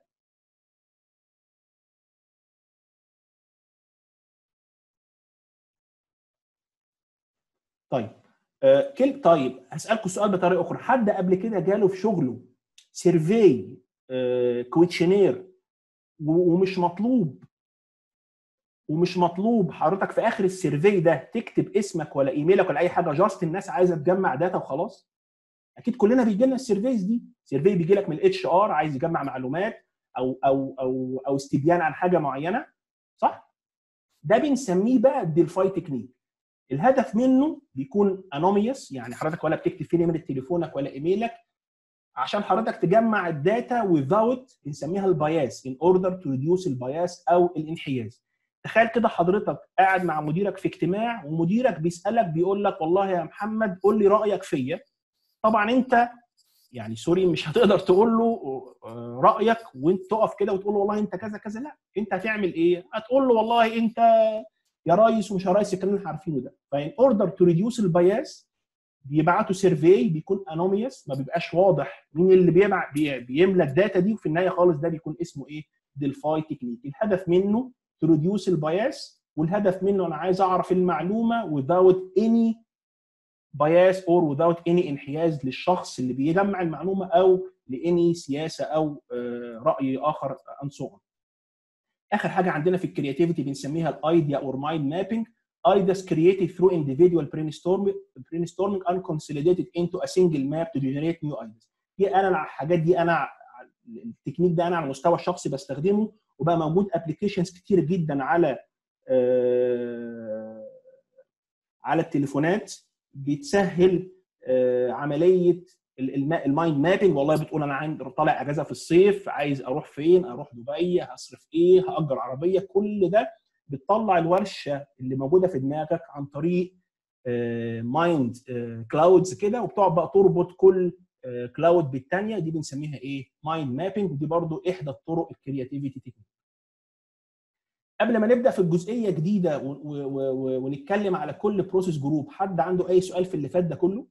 طيب آه، كل طيب هسالكم سؤال بطريقه اخرى حد قبل كده جاله في شغله سيرفي كويتشنير ومش مطلوب ومش مطلوب حضرتك في اخر السيرفي ده تكتب اسمك ولا ايميلك ولا اي حاجه جاست الناس عايزه تجمع داتا وخلاص اكيد كلنا بيجي لنا السيرفيز دي سيرفي بيجي لك من الاتش ار عايز يجمع معلومات او او او او استبيان عن حاجه معينه صح ده بنسميه بقى الديلفاي تكنيك الهدف منه بيكون انوميوس يعني حضرتك ولا بتكتب فيه نمره تليفونك ولا ايميلك عشان حضرتك تجمع الداتا without بنسميها البياس in order to reduce البياس او الانحياز تخيل كده حضرتك قاعد مع مديرك في اجتماع ومديرك بيسالك بيقول لك والله يا محمد قول لي رايك فيا طبعا انت يعني سوري مش هتقدر تقول له آه، رايك وانت تقف كده وتقول له والله انت كذا كذا لا انت هتعمل ايه هتقول له والله انت يا ريس ومش يا ريس الكلام اللي احنا عارفينه ده فان اوردر تو ريديوس البياس بيبعتوا سيرفي بيكون انوميوس ما بيبقاش واضح مين اللي بيبع بي- بيملى الداتا دي وفي النهايه خالص ده بيكون اسمه ايه ديلفاي تكنيك الهدف منه to reduce البياس والهدف منه انا عايز اعرف المعلومه without any bias or without any انحياز للشخص اللي بيجمع المعلومه او لاني سياسه او آه، راي اخر and so on. اخر حاجه عندنا في الكرياتيفيتي بنسميها الايديا اور مايند مابينج ideas created through individual brainstorming brainstorming and consolidated into a single map to generate new ideas. دي انا الحاجات دي انا التكنيك ده انا على المستوى الشخصي بستخدمه وبقى موجود ابلكيشنز كتير جدا على على التليفونات بتسهل آه، عمليه ال- الم- المايند مابنج والله بتقول انا عندي طالع اجازه في الصيف عايز اروح فين اروح دبي هصرف ايه هاجر عربيه كل ده بتطلع الورشه اللي موجوده في دماغك عن طريق مايند كلاودز كده وبتقعد بقى تربط كل كلاود بالثانيه دي بنسميها ايه مايند مابنج ودي برضو احدى الطرق الكرياتيفيتي تكنيك قبل ما نبدا في الجزئيه جديده و- و- و- ونتكلم على كل بروسيس جروب حد عنده اي سؤال في اللي فات ده كله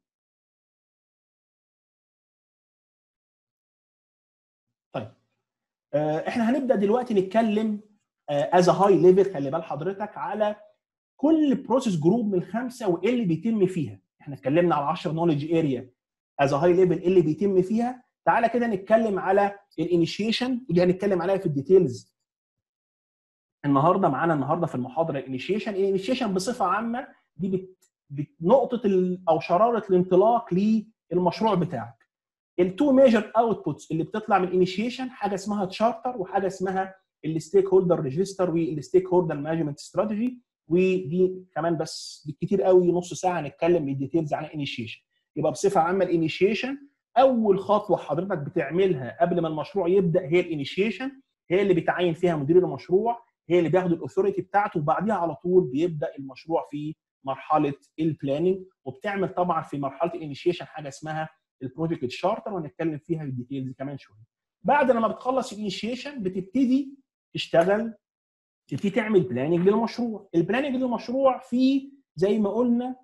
طيب آه، احنا هنبدا دلوقتي نتكلم از هاي ليفل خلي بال حضرتك على كل بروسيس جروب من الخمسه وايه اللي بيتم فيها احنا اتكلمنا على 10 نولج اريا از هاي ليفل ايه اللي بيتم فيها تعالى كده نتكلم على الانيشيشن ودي هنتكلم عليها في الديتيلز النهارده معانا النهارده في المحاضره الانيشيشن الانيشيشن بصفه عامه دي بت... بت... نقطه ال... او شراره الانطلاق للمشروع بتاعك التو ميجر اوتبوتس اللي بتطلع من الانيشيشن حاجه اسمها تشارتر وحاجه اسمها الستيك هولدر ريجستر والستيك هولدر مانجمنت استراتيجي ودي كمان بس بالكتير قوي نص ساعه نتكلم بالديتيلز عن الانيشيشن يبقى بصفه عامه الانيشيشن اول خطوه حضرتك بتعملها قبل ما المشروع يبدا هي الانيشيشن هي اللي بتعين فيها مدير المشروع هي اللي بياخد الاثوريتي بتاعته وبعديها على طول بيبدا المشروع في مرحله البلاننج وبتعمل طبعا في مرحله الانيشيشن حاجه اسمها البروجكت شارتر وهنتكلم فيها بالديتيلز كمان شويه بعد لما بتخلص الانيشيشن بتبتدي تشتغل تبتدي تعمل بلاننج للمشروع البلاننج للمشروع فيه زي ما قلنا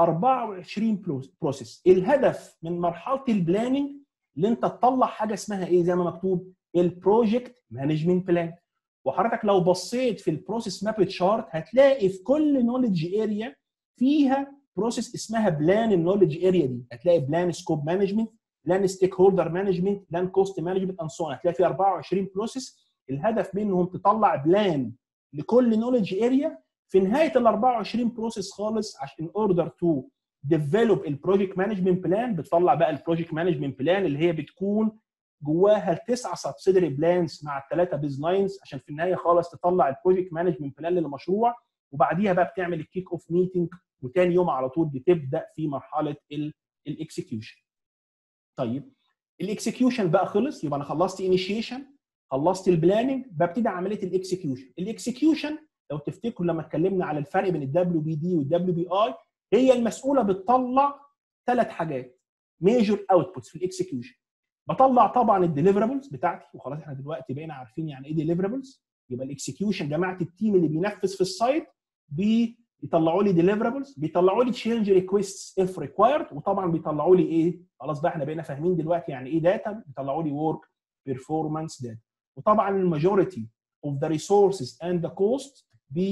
24 بروسيس الهدف من مرحله البلاننج اللي انت تطلع حاجه اسمها ايه زي ما مكتوب البروجكت مانجمنت بلان وحضرتك لو بصيت في البروسيس ماب تشارت هتلاقي في كل نولج اريا فيها بروسيس اسمها بلان النولج اريا دي هتلاقي بلان سكوب مانجمنت بلان ستيك هولدر مانجمنت بلان كوست مانجمنت اند سو هتلاقي في 24 بروسيس الهدف منهم تطلع بلان لكل نولج اريا في نهايه ال 24 بروسيس خالص عشان اوردر تو ديفلوب البروجكت مانجمنت بلان بتطلع بقى البروجكت مانجمنت بلان اللي هي بتكون جواها التسعه سبسيدري بلانز مع الثلاثه بيز لاينز عشان في النهايه خالص تطلع البروجكت مانجمنت بلان للمشروع وبعديها بقى بتعمل الكيك اوف ميتنج وتاني يوم على طول بتبدا في مرحله الاكسكيوشن. طيب الاكسكيوشن بقى خلص يبقى انا خلصت انيشيشن خلصت البلاننج ببتدي عمليه الاكسكيوشن. الاكسكيوشن لو تفتكروا لما اتكلمنا على الفرق بين الدبليو بي دي والدبليو بي اي هي المسؤوله بتطلع ثلاث حاجات ميجور اوتبوتس في الاكسكيوشن. بطلع طبعا الديليفرابلز بتاعتي وخلاص احنا دلوقتي بقينا عارفين يعني ايه ديليفرابلز يبقى الاكسكيوشن جماعه التيم اللي بينفذ في السايت بيطلعوا لي ديليفرابلز بيطلعوا لي تشينج ريكويستس اف ريكوايرد وطبعا بيطلعوا لي ايه خلاص بقى احنا بقينا فاهمين دلوقتي يعني ايه داتا بيطلعوا لي ورك بيرفورمانس داتا وطبعا الماجوريتي اوف ذا ريسورسز اند ذا كوست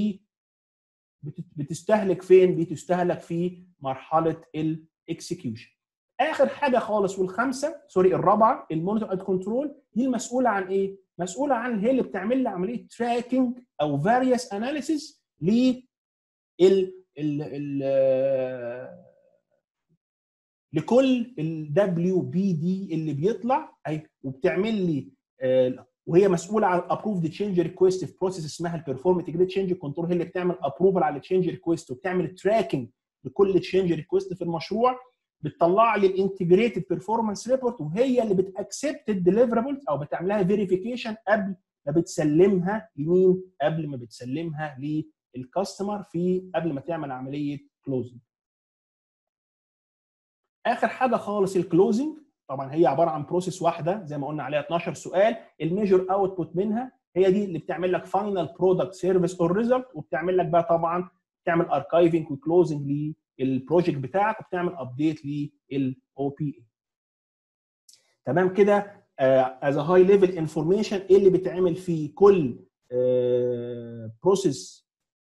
بتستهلك فين؟ بتستهلك في مرحله الاكسكيوشن اخر حاجه خالص والخامسه سوري الرابعه المونيتور اند كنترول دي المسؤوله عن ايه؟ مسؤوله عن هي اللي بتعمل لي عمليه تراكنج او فاريوس اناليسيس ل ال ال ال لكل الدبليو بي دي اللي بيطلع اي وبتعمل لي وهي مسؤوله عن ابروفد تشينج ريكويست في بروسيس اسمها البيرفورم انتجريت تشينج كنترول هي اللي بتعمل ابروفل على التشينج ريكويست وبتعمل تراكنج لكل تشينج ريكويست في المشروع بتطلع لي الانتجريتد بيرفورمانس ريبورت وهي اللي بتاكسبت الديليفرابلز او بتعملها فيريفيكيشن قبل ما بتسلمها لمين؟ قبل ما بتسلمها للكاستمر في قبل ما تعمل عمليه كلوزنج. اخر حاجه خالص الكلوزنج طبعا هي عباره عن بروسيس واحده زي ما قلنا عليها 12 سؤال الميجر اوتبوت منها هي دي اللي بتعمل لك فاينل برودكت سيرفيس اور ريزلت وبتعمل لك بقى طبعا تعمل اركايفنج وكلوزنج للبروجكت بتاعك وبتعمل ابديت للاو بي اي تمام كده از هاي ليفل انفورميشن ايه اللي بيتعمل في كل بروسيس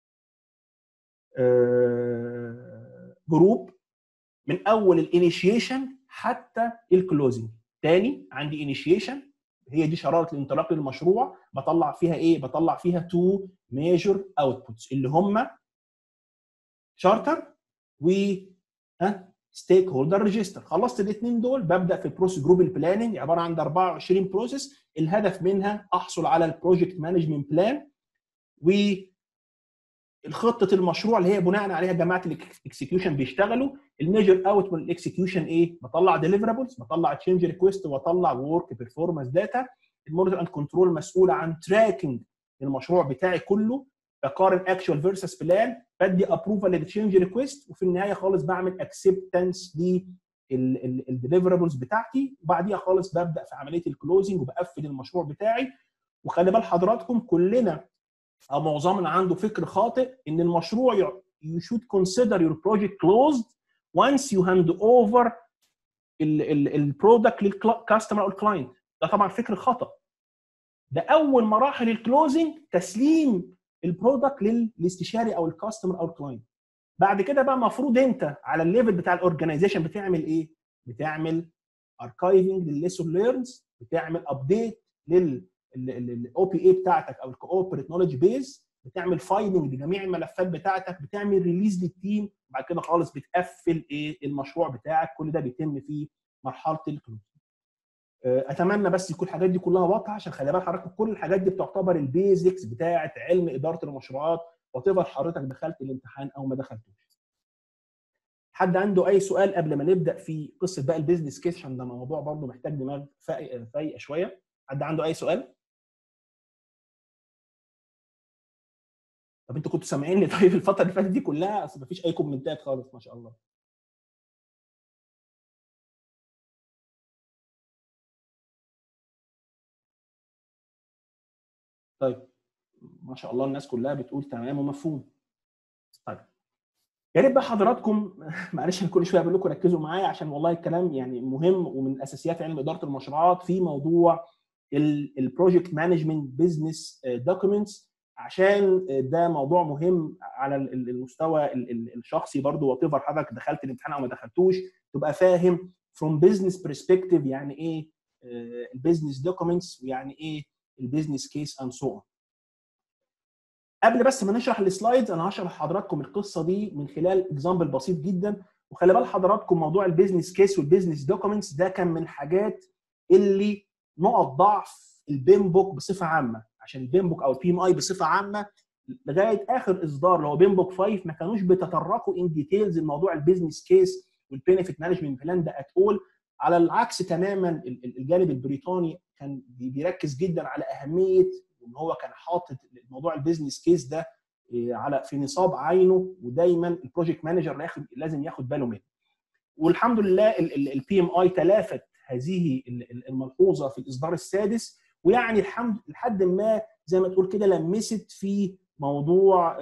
جروب من اول الانيشيشن حتى الكلوزنج تاني عندي انيشيشن هي دي شراره الانطلاق للمشروع بطلع فيها ايه بطلع فيها تو ميجر اوتبوتس اللي هم شارتر و ها ستيك هولدر ريجستر خلصت الاثنين دول ببدا في البروسيس جروب البلاننج عباره عن 24 بروسيس الهدف منها احصل على البروجكت مانجمنت بلان و خطه المشروع اللي هي بناء عليها جماعه الاكسكيوشن بيشتغلوا الميجر اوت من الاكسكيوشن ايه؟ بطلع ديليفرابلز بطلع تشينج ريكويست واطلع ورك بيرفورمانس داتا المونيتور اند كنترول مسؤول عن تراكنج المشروع بتاعي كله بقارن اكشوال فيرسس بلان بدي ابروفال للتشينج ريكويست وفي النهايه خالص بعمل اكسبتنس للديليفرابلز بتاعتي وبعديها خالص ببدا في عمليه الكلوزنج وبقفل المشروع بتاعي وخلي بال حضراتكم كلنا او معظمنا عنده فكر خاطئ ان المشروع you should consider your project closed once you hand over البرودكت للكاستمر او الكلاينت ده طبعا فكر خطا ده اول مراحل الكلوزنج تسليم البرودكت للاستشاري او الكاستمر او الكلاينت بعد كده بقى المفروض انت على الليفل بتاع الاورجنايزيشن بتعمل ايه بتعمل اركايفنج للليسون ليرنز بتعمل ابديت لل الاو بي اي بتاعتك او الكوبريت نولج بيز بتعمل فايلنج لجميع الملفات بتاعتك بتعمل ريليز للتيم وبعد كده خالص بتقفل ايه المشروع بتاعك كل ده بيتم في مرحله الكلوز اتمنى بس يكون الحاجات دي كلها واضحه عشان خلي بال حضرتك كل الحاجات دي بتعتبر البيزكس بتاعه علم اداره المشروعات وتفضل حضرتك دخلت الامتحان او ما دخلتوش حد عنده اي سؤال قبل ما نبدا في قصه بقى البيزنس كيس عشان ده موضوع برضه محتاج دماغ فايقه شويه حد عنده اي سؤال طب انتوا كنتوا سامعيني طيب الفتره اللي فاتت دي كلها اصل مفيش اي كومنتات خالص ما شاء الله طيب ما شاء الله الناس كلها بتقول تمام ومفهوم طيب يا ريت بقى حضراتكم معلش انا كل شويه بقول لكم ركزوا معايا عشان والله الكلام يعني مهم ومن اساسيات علم اداره المشروعات في موضوع البروجكت مانجمنت بزنس دوكيومنتس عشان ده موضوع مهم على المستوى الشخصي برضو وات ايفر حضرتك دخلت الامتحان او ما دخلتوش تبقى فاهم فروم بزنس برسبكتيف يعني ايه البيزنس دوكيومنتس ويعني ايه البيزنس كيس اند سو قبل بس ما نشرح السلايدز انا هشرح لحضراتكم القصه دي من خلال اكزامبل بسيط جدا وخلي بال حضراتكم موضوع البيزنس كيس والبيزنس دوكيومنتس ده كان من الحاجات اللي نقط ضعف البيم بوك بصفه عامه عشان البيم بوك او البي ام اي بصفه عامه لغايه اخر اصدار اللي هو بيم بوك 5 ما كانوش بيتطرقوا ان ديتيلز الموضوع البيزنس كيس والبينفيت مانجمنت بلان ده ات اول على العكس تماما الجانب البريطاني كان بيركز جدا على اهميه ان هو كان حاطط موضوع البيزنس كيس ده على في نصاب عينه ودايما البروجكت مانجر لازم ياخد باله منه والحمد لله البي ام اي تلافت هذه الملحوظه في الاصدار السادس ويعني الحمد لحد ما زي ما تقول كده لمست في موضوع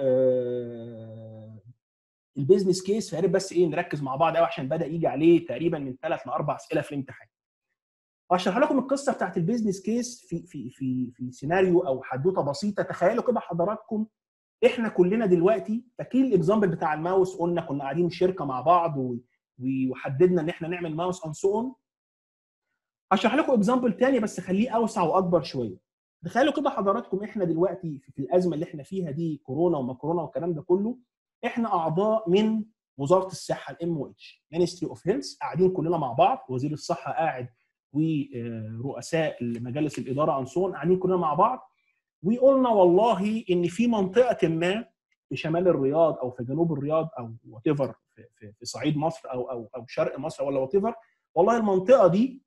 البيزنس كيس فيا ريت بس ايه نركز مع بعض قوي عشان بدا يجي عليه تقريبا من ثلاث لاربع اسئله في الامتحان. هشرح لكم القصه بتاعت البيزنس كيس في في في في سيناريو او حدوته بسيطه تخيلوا كده حضراتكم احنا كلنا دلوقتي فاكرين الاكزامبل بتاع الماوس قلنا كنا قاعدين شركه مع بعض وحددنا ان احنا نعمل ماوس اون سو اون هشرح لكم اكزامبل تاني بس خليه اوسع واكبر شويه تخيلوا كده حضراتكم احنا دلوقتي في الازمه اللي احنا فيها دي كورونا وما كورونا والكلام ده كله احنا اعضاء من وزاره الصحه الام او اتش مينستري اوف هيلث قاعدين كلنا مع بعض وزير الصحه قاعد ورؤساء مجالس الاداره انصون قاعدين كلنا مع بعض وقلنا والله ان في منطقه ما في شمال الرياض او في جنوب الرياض او وات ايفر في, في صعيد مصر او او او شرق مصر ولا وات ايفر والله المنطقه دي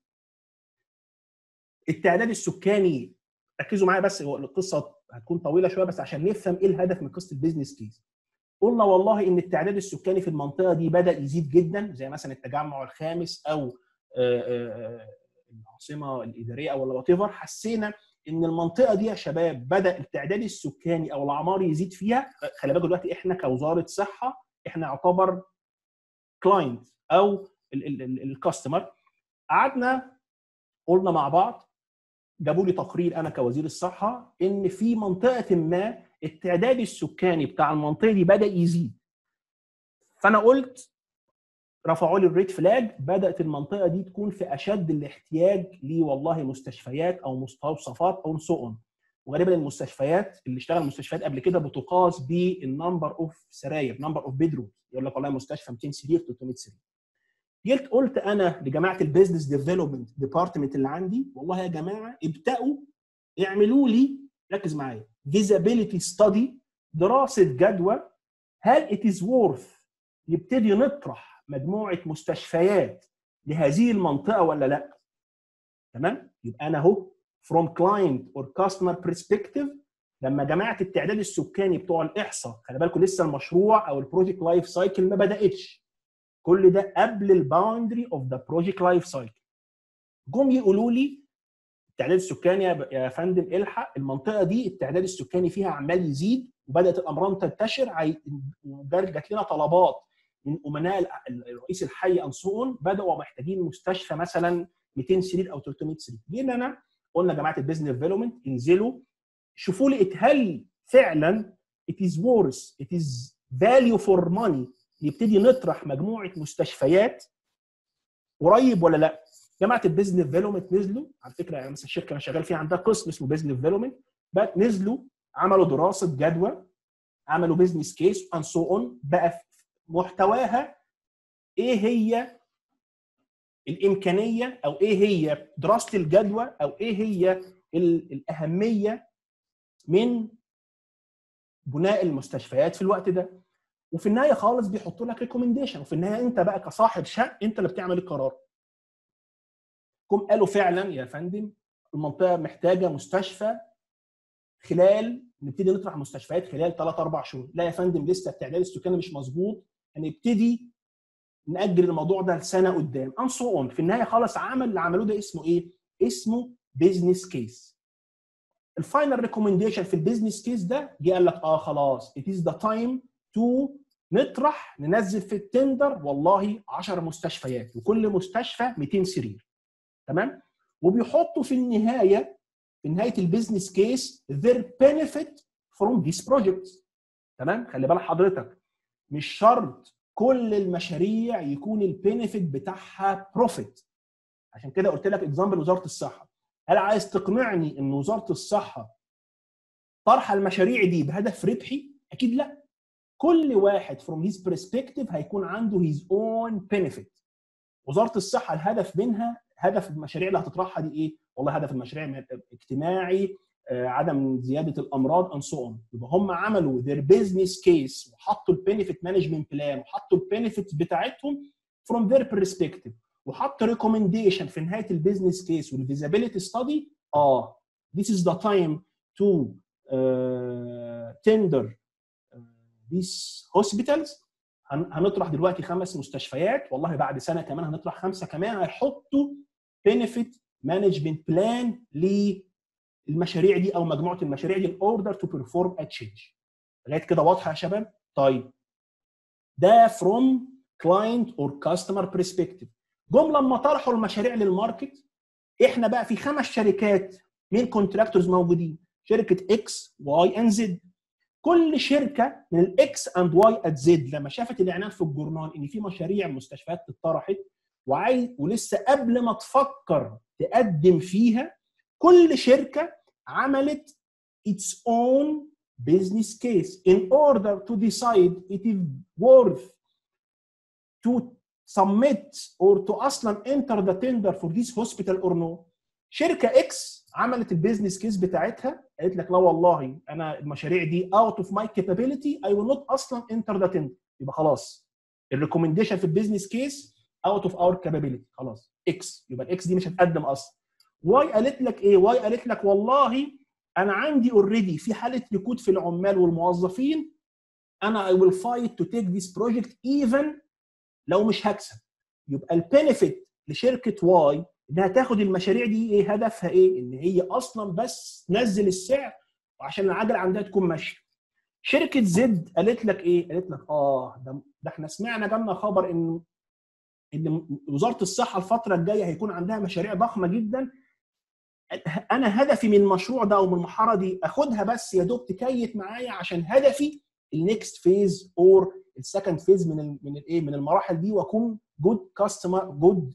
التعداد السكاني ركزوا معايا بس هو القصه هتكون طويله شويه بس عشان نفهم ايه الهدف من قصه البيزنس كيس قلنا والله ان التعداد السكاني في المنطقه دي بدا يزيد جدا زي مثلا التجمع الخامس او العاصمه الاداريه او وات ايفر حسينا ان المنطقه دي يا شباب بدا التعداد السكاني او الاعمار يزيد فيها خلي بالك دلوقتي احنا كوزاره صحه احنا يعتبر كلاينت او الكاستمر قعدنا قلنا مع بعض جابوا لي تقرير انا كوزير الصحه ان في منطقه ما التعداد السكاني بتاع المنطقه دي بدا يزيد فانا قلت رفعوا لي الريد فلاج بدات المنطقه دي تكون في اشد الاحتياج لي والله مستشفيات او مستوصفات او سو اون وغالبا المستشفيات اللي اشتغل مستشفيات قبل كده بتقاس بالنمبر اوف سراير نمبر اوف بيدروم يقول لك والله مستشفى 200 سرير 300 سرير جيت قلت انا لجماعه البيزنس ديفلوبمنت ديبارتمنت اللي عندي والله يا جماعه ابداوا اعملوا لي ركز معايا فيزابيليتي ستادي دراسه جدوى هل it is worth يبتدي نطرح مجموعه مستشفيات لهذه المنطقه ولا لا تمام يبقى انا اهو from client or customer perspective لما جماعه التعداد السكاني بتوع الاحصاء خلي بالكم لسه المشروع او البروجكت لايف سايكل ما بداتش كل ده قبل الباوندري اوف ذا بروجكت لايف سايكل جم يقولوا لي التعداد السكاني يا ب- يا فندم الحق المنطقه دي التعداد السكاني فيها عمال يزيد وبدات الامراض تنتشر عاي- وجات جات لنا طلبات من امناء ال- ال- الرئيس الحي انصون بداوا محتاجين مستشفى مثلا 200 سرير او 300 سرير جينا انا قلنا يا جماعه البيزنس ديفلوبمنت انزلوا شوفوا لي هل فعلا it is worth it is value for money يبتدي نطرح مجموعه مستشفيات قريب ولا لا جماعه البيزنس ديفلوبمنت نزلوا على فكره يعني مثلا الشركه انا شغال فيها عندها قسم اسمه بيزنس ديفلوبمنت نزلوا عملوا دراسه جدوى عملوا بيزنس كيس اند سو اون بقى في محتواها ايه هي الامكانيه او ايه هي دراسه الجدوى او ايه هي ال- الاهميه من بناء المستشفيات في الوقت ده وفي النهايه خالص بيحطوا لك ريكومنديشن وفي النهايه انت بقى كصاحب شق انت اللي بتعمل القرار جم قالوا فعلا يا فندم المنطقه محتاجه مستشفى خلال نبتدي نطرح مستشفيات خلال 3 4 شهور لا يا فندم لسه التعداد السكاني مش مظبوط هنبتدي ناجل الموضوع ده لسنه قدام ان سو اون في النهايه خالص عمل اللي عملوه ده اسمه ايه اسمه بيزنس كيس الفاينل ريكومنديشن في البيزنس كيس ده جه قال لك اه خلاص it is the time to نطرح ننزل في التندر والله 10 مستشفيات وكل مستشفى 200 سرير تمام وبيحطوا في النهايه في نهايه البيزنس كيس their benefit from this project تمام خلي بالك حضرتك مش شرط كل المشاريع يكون البينفيت بتاعها بروفيت عشان كده قلت لك اكزامبل وزاره الصحه هل عايز تقنعني ان وزاره الصحه طرح المشاريع دي بهدف ربحي اكيد لا كل واحد from his perspective هيكون عنده his own benefit وزاره الصحه الهدف منها هدف المشاريع اللي هتطرحها دي ايه والله هدف المشاريع اجتماعي آه، عدم زياده الامراض and so on يبقى هم عملوا their business case وحطوا البينفيت مانجمنت بلان وحطوا البينفيت بتاعتهم from their perspective وحط ريكومنديشن في نهايه البيزنس كيس والفيزابيلتي ستادي اه this is the time to uh, tender uh, these hospitals هن- هنطرح دلوقتي خمس مستشفيات والله بعد سنه كمان هنطرح خمسه كمان هيحطوا بنفيت مانجمنت بلان للمشاريع دي او مجموعه المشاريع دي in order to perform a change لغايه كده واضحه يا شباب طيب ده from client or customer perspective جم لما طرحوا المشاريع للماركت احنا بقى في خمس شركات من كونتراكتورز موجودين شركه اكس واي اند زد كل شركه من الاكس اند واي ات زد لما شافت الاعلان في الجورنال ان في مشاريع مستشفيات اتطرحت وعايز ولسه قبل ما تفكر تقدم فيها كل شركه عملت its own business case in order to decide it is worth to submit or to اصلا enter the tender for this hospital or no شركه اكس عملت البيزنس كيس بتاعتها قالت لك لا والله انا المشاريع دي اوت اوف ماي كابابيلتي اي ويل نوت اصلا انتر ذا تندر يبقى خلاص الريكومنديشن في البيزنس كيس اوت اوف اور كابابيلتي خلاص اكس يبقى الاكس دي مش هتقدم اصلا واي قالت لك ايه واي قالت لك والله انا عندي اوريدي في حاله ركود في العمال والموظفين انا اي ويل فايت تو تيك ذيس بروجكت ايفن لو مش هكسب يبقى البينفيت لشركه واي انها تاخد المشاريع دي ايه هدفها ايه؟ ان هي اصلا بس تنزل السعر وعشان العجله عندها تكون ماشيه. شركه زد قالت لك ايه؟ قالت لك اه ده, ده احنا سمعنا جالنا خبر ان ان وزاره الصحه الفتره الجايه هيكون عندها مشاريع ضخمه جدا انا هدفي من المشروع ده او من المحاره دي اخدها بس يا دوب تكيت معايا عشان هدفي النكست فيز اور السكند فيز من ال من الايه من المراحل دي واكون جود كاستمر جود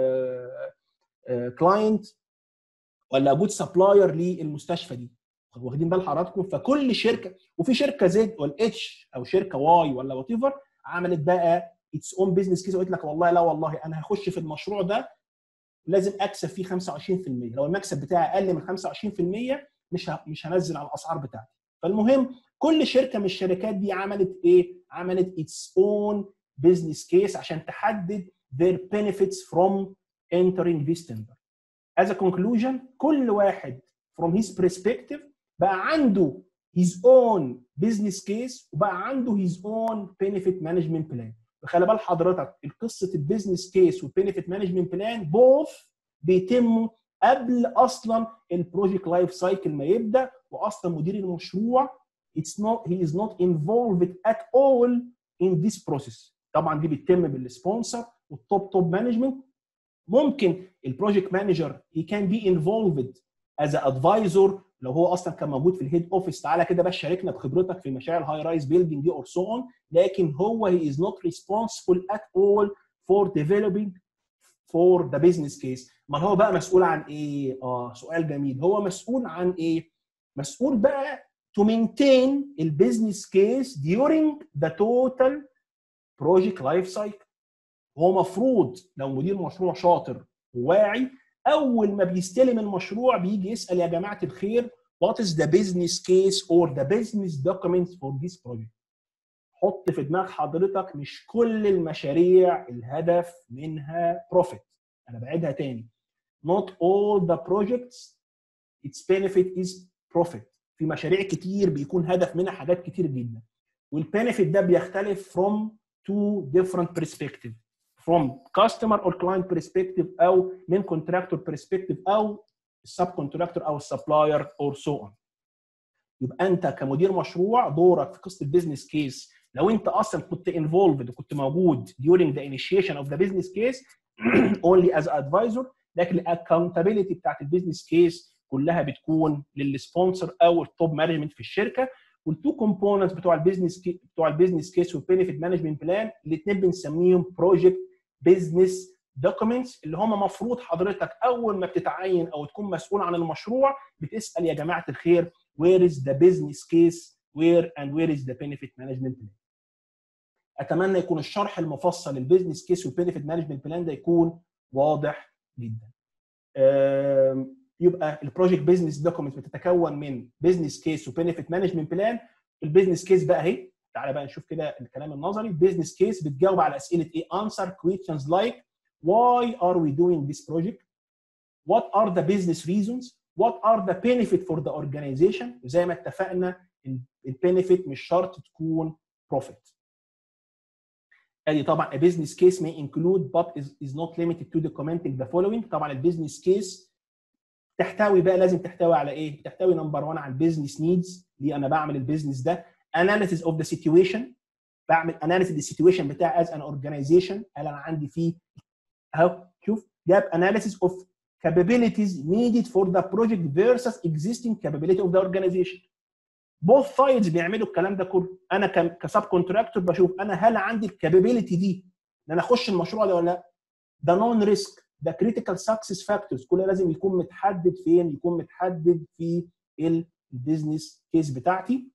كلاينت ولا جود سبلاير للمستشفى دي واخدين بال حضراتكم فكل شركه وفي شركه زد ولا اتش او شركه واي ولا وات ايفر عملت بقى اتس اون بزنس كيس وقالت لك والله لا والله انا هخش في المشروع ده لازم اكسب فيه 25% لو المكسب بتاعي اقل من 25% مش ه... مش هنزل على الاسعار بتاعتي فالمهم كل شركه من الشركات دي عملت ايه عملت its own business case عشان تحدد their benefits from entering this tender as a conclusion كل واحد from his perspective بقى عنده his own business case وبقى عنده his own benefit management plan وخلي بال حضرتك قصه البيزنس كيس والبينفيت مانجمنت بلان بوث بيتموا قبل اصلا البروجكت لايف سايكل ما يبدا واصلا مدير المشروع it's not he is not involved at all in this process طبعا دي بتتم بالسبونسر والتوب توب مانجمنت ممكن البروجكت مانجر he can be involved as an advisor لو هو اصلا كان موجود في الهيد اوفيس تعالى كده بس شاركنا بخبرتك في مشاريع الهاي رايز بيلدينج دي اور سو اون لكن هو he is not responsible at all for developing for the business case ما هو بقى مسؤول عن ايه اه سؤال جميل هو مسؤول عن ايه مسؤول بقى to maintain البيزنس كيس during the total project life cycle هو مفروض لو مدير مشروع شاطر وواعي اول ما بيستلم المشروع بيجي يسال يا جماعه الخير what is the business case or the business documents for this project حط في دماغ حضرتك مش كل المشاريع الهدف منها بروفيت انا بعيدها تاني not all the projects its benefit is profit في مشاريع كتير بيكون هدف منها حاجات كتير جدا والبنفيت ده بيختلف from two different perspectives from customer or client perspective او من contractor perspective او السب كونتراكتور او السبلاير اور سو اون يبقى انت كمدير مشروع دورك في قصه البيزنس كيس لو انت اصلا كنت انفولفد وكنت موجود during the initiation of the business case only as advisor لكن الاكونتابيلتي بتاعت البيزنس كيس كلها بتكون للسبونسر او التوب مانجمنت في الشركه والتو كومبوننتس بتوع البيزنس كي بتوع البيزنس كيس والبينفيت مانجمنت بلان الاثنين بنسميهم بروجكت بيزنس دوكيومنتس اللي هم مفروض حضرتك اول ما بتتعين او تكون مسؤول عن المشروع بتسال يا جماعه الخير where is the business case where and where is the benefit management plan اتمنى يكون الشرح المفصل للبيزنس كيس والبينفيت مانجمنت بلان ده يكون واضح جدا يبقى البروجكت بيزنس دوكيومنت بتتكون من بيزنس كيس وبينفيت مانجمنت بلان البيزنس كيس بقى اهي تعالى بقى نشوف كده الكلام النظري البيزنس كيس بتجاوب على اسئله ايه answer questions like why are we doing this project what are the business reasons what are the benefit for the organization وزي ما اتفقنا البينفيت مش شرط تكون profit ادي طبعا a business case may include but is, is not limited to documenting the following طبعا البيزنس كيس تحتوي بقى لازم تحتوي على ايه؟ تحتوي نمبر 1 على البيزنس نيدز ليه انا بعمل البيزنس ده analysis of the situation بعمل analysis السيتويشن بتاعي as an organization هل انا عندي فيه اهو شوف جاب analysis of capabilities needed for the project versus existing capability of the organization both sides بيعملوا الكلام ده كله انا كسب كونتراكتور بشوف انا هل عندي الكابابيلتي دي ان انا اخش المشروع ده ولا لا ده نون ريسك ده كريتيكال سكسس فاكتورز كله لازم يكون متحدد فين يكون متحدد في البيزنس كيس بتاعتي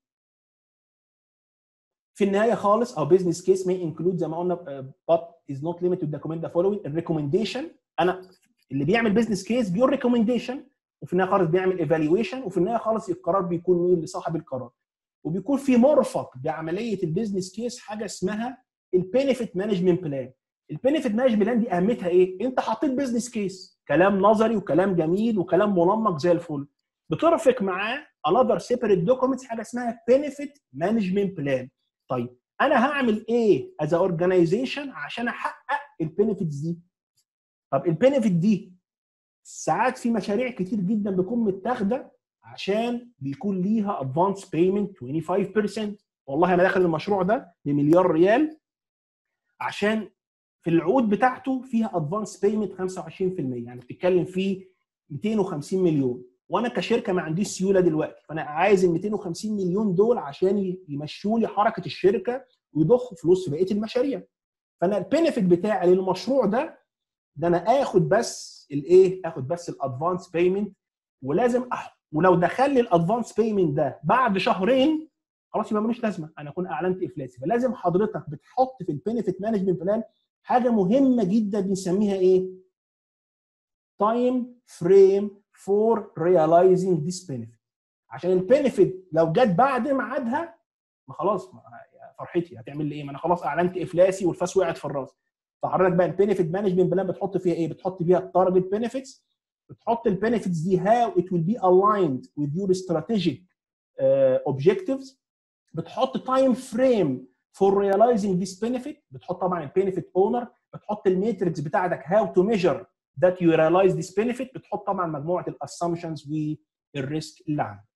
في النهايه خالص او بزنس كيس may include زي ما قلنا but is not limited to document the following الريكومنديشن انا اللي بيعمل بزنس كيس بيقول ريكومنديشن وفي النهايه خالص بيعمل ايفالويشن وفي النهايه خالص القرار بيكون مين لصاحب القرار وبيكون في مرفق بعمليه البيزنس كيس حاجه اسمها البينفيت مانجمنت بلان البينفيت مانجمنت بلان دي اهميتها ايه؟ انت حطيت بزنس كيس كلام نظري وكلام جميل وكلام منمق زي الفل بترفق معاه another separate documents حاجه اسمها benefit management plan طيب انا هعمل ايه از اورجانيزيشن عشان احقق البينفيتس دي طب البينفيت دي ساعات في مشاريع كتير جدا بتكون متاخده عشان بيكون ليها ادفانس بيمنت 25% والله انا داخل المشروع ده بمليار ريال عشان في العقود بتاعته فيها ادفانس بيمنت 25% يعني بتتكلم في 250 مليون وانا كشركه ما عنديش سيوله دلوقتي فانا عايز ال 250 مليون دول عشان يمشوا لي حركه الشركه ويضخوا فلوس في بقيه المشاريع فانا البينفيت بتاعي للمشروع ده ده انا اخد بس الايه اخد بس الادفانس بيمنت ولازم أح... ولو دخل لي الادفانس بيمنت ده بعد شهرين خلاص يبقى ملوش لازمه انا اكون اعلنت افلاسي فلازم حضرتك بتحط في البينفيت مانجمنت بلان حاجه مهمه جدا بنسميها ايه تايم فريم for realizing this benefit عشان البينفيت لو جت بعد ميعادها ما خلاص ما يا فرحتي هتعمل لي ايه؟ ما انا خلاص اعلنت افلاسي والفاس وقعت في الراس فحضرتك بقى البينفيت مانجمنت بلان بتحط فيها ايه؟ بتحط فيها التارجت بينفيتس بتحط البينفيتس دي هاو ات ويل بي aligned with your strategic uh, objectives بتحط تايم فريم فور ريلايزنج ذيس بينفيت بتحط طبعا البينفيت اونر بتحط الماتريكس بتاعتك هاو تو ميجر ذات يو ريلايز ذيس بينفيت بتحط طبعا مجموعه الاسامبشنز والريسك اللي عندك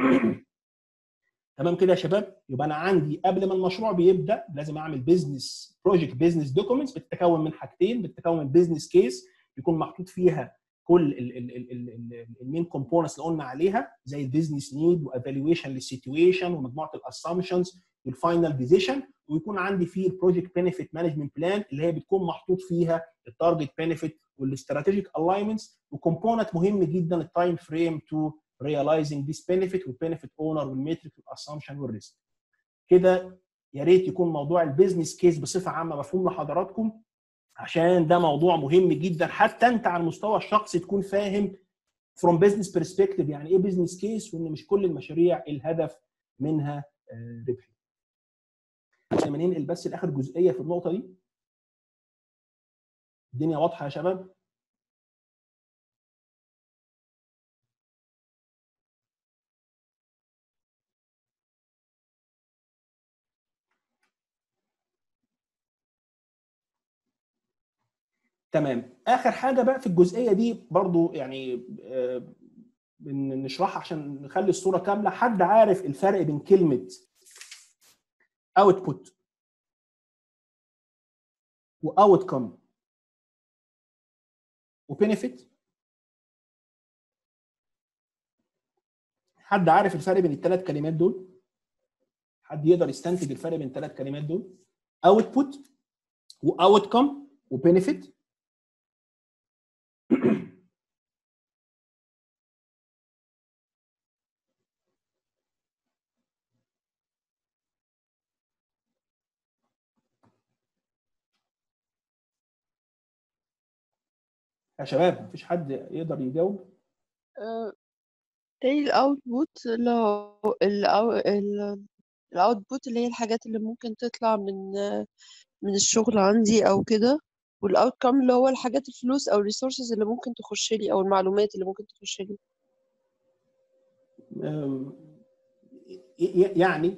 تمام كده يا شباب يبقى انا عندي قبل ما المشروع بيبدا لازم اعمل بزنس بروجكت بزنس دوكيومنتس بتتكون من حاجتين بتتكون من بزنس كيس يكون محطوط فيها كل المين كومبوننتس اللي قلنا عليها زي البيزنس نيد وايفالويشن للسيتويشن ومجموعه الاسامبشنز والفاينل ديسيشن ويكون عندي فيه البروجكت بنفيت مانجمنت بلان اللي هي بتكون محطوط فيها التارجت بنفيت والاستراتيجيك الاينمنتس وكومبوننت مهم جدا التايم فريم تو realizing this benefit والبنفيت اونر والميتريك والاسامبشن والريسك كده يا ريت يكون موضوع البيزنس كيس بصفه عامه مفهوم لحضراتكم عشان ده موضوع مهم جدا حتى انت على المستوى الشخصي تكون فاهم from business perspective يعني ايه business كيس وان مش كل المشاريع الهدف منها آه، ربح لما ننقل بس لاخر جزئيه في النقطه دي الدنيا واضحه يا شباب تمام اخر حاجه بقى في الجزئيه دي برضو يعني آه، بن- نشرحها عشان نخلي الصوره كامله حد عارف الفرق بين كلمه اوتبوت واوت كم وبينيفيت حد عارف الفرق بين الثلاث كلمات دول حد يقدر يستنتج الفرق بين الثلاث كلمات دول اوتبوت واوت كم وبينيفيت يا شباب مفيش حد يقدر يجاوب آه، تاني الاوتبوت اللي هو الاوتبوت اللي هي الحاجات اللي ممكن تطلع من آه، من الشغل عندي او كده والاوتكم اللي هو الحاجات الفلوس او الريسورسز اللي ممكن تخش لي او المعلومات اللي ممكن تخش لي أم، ي- يعني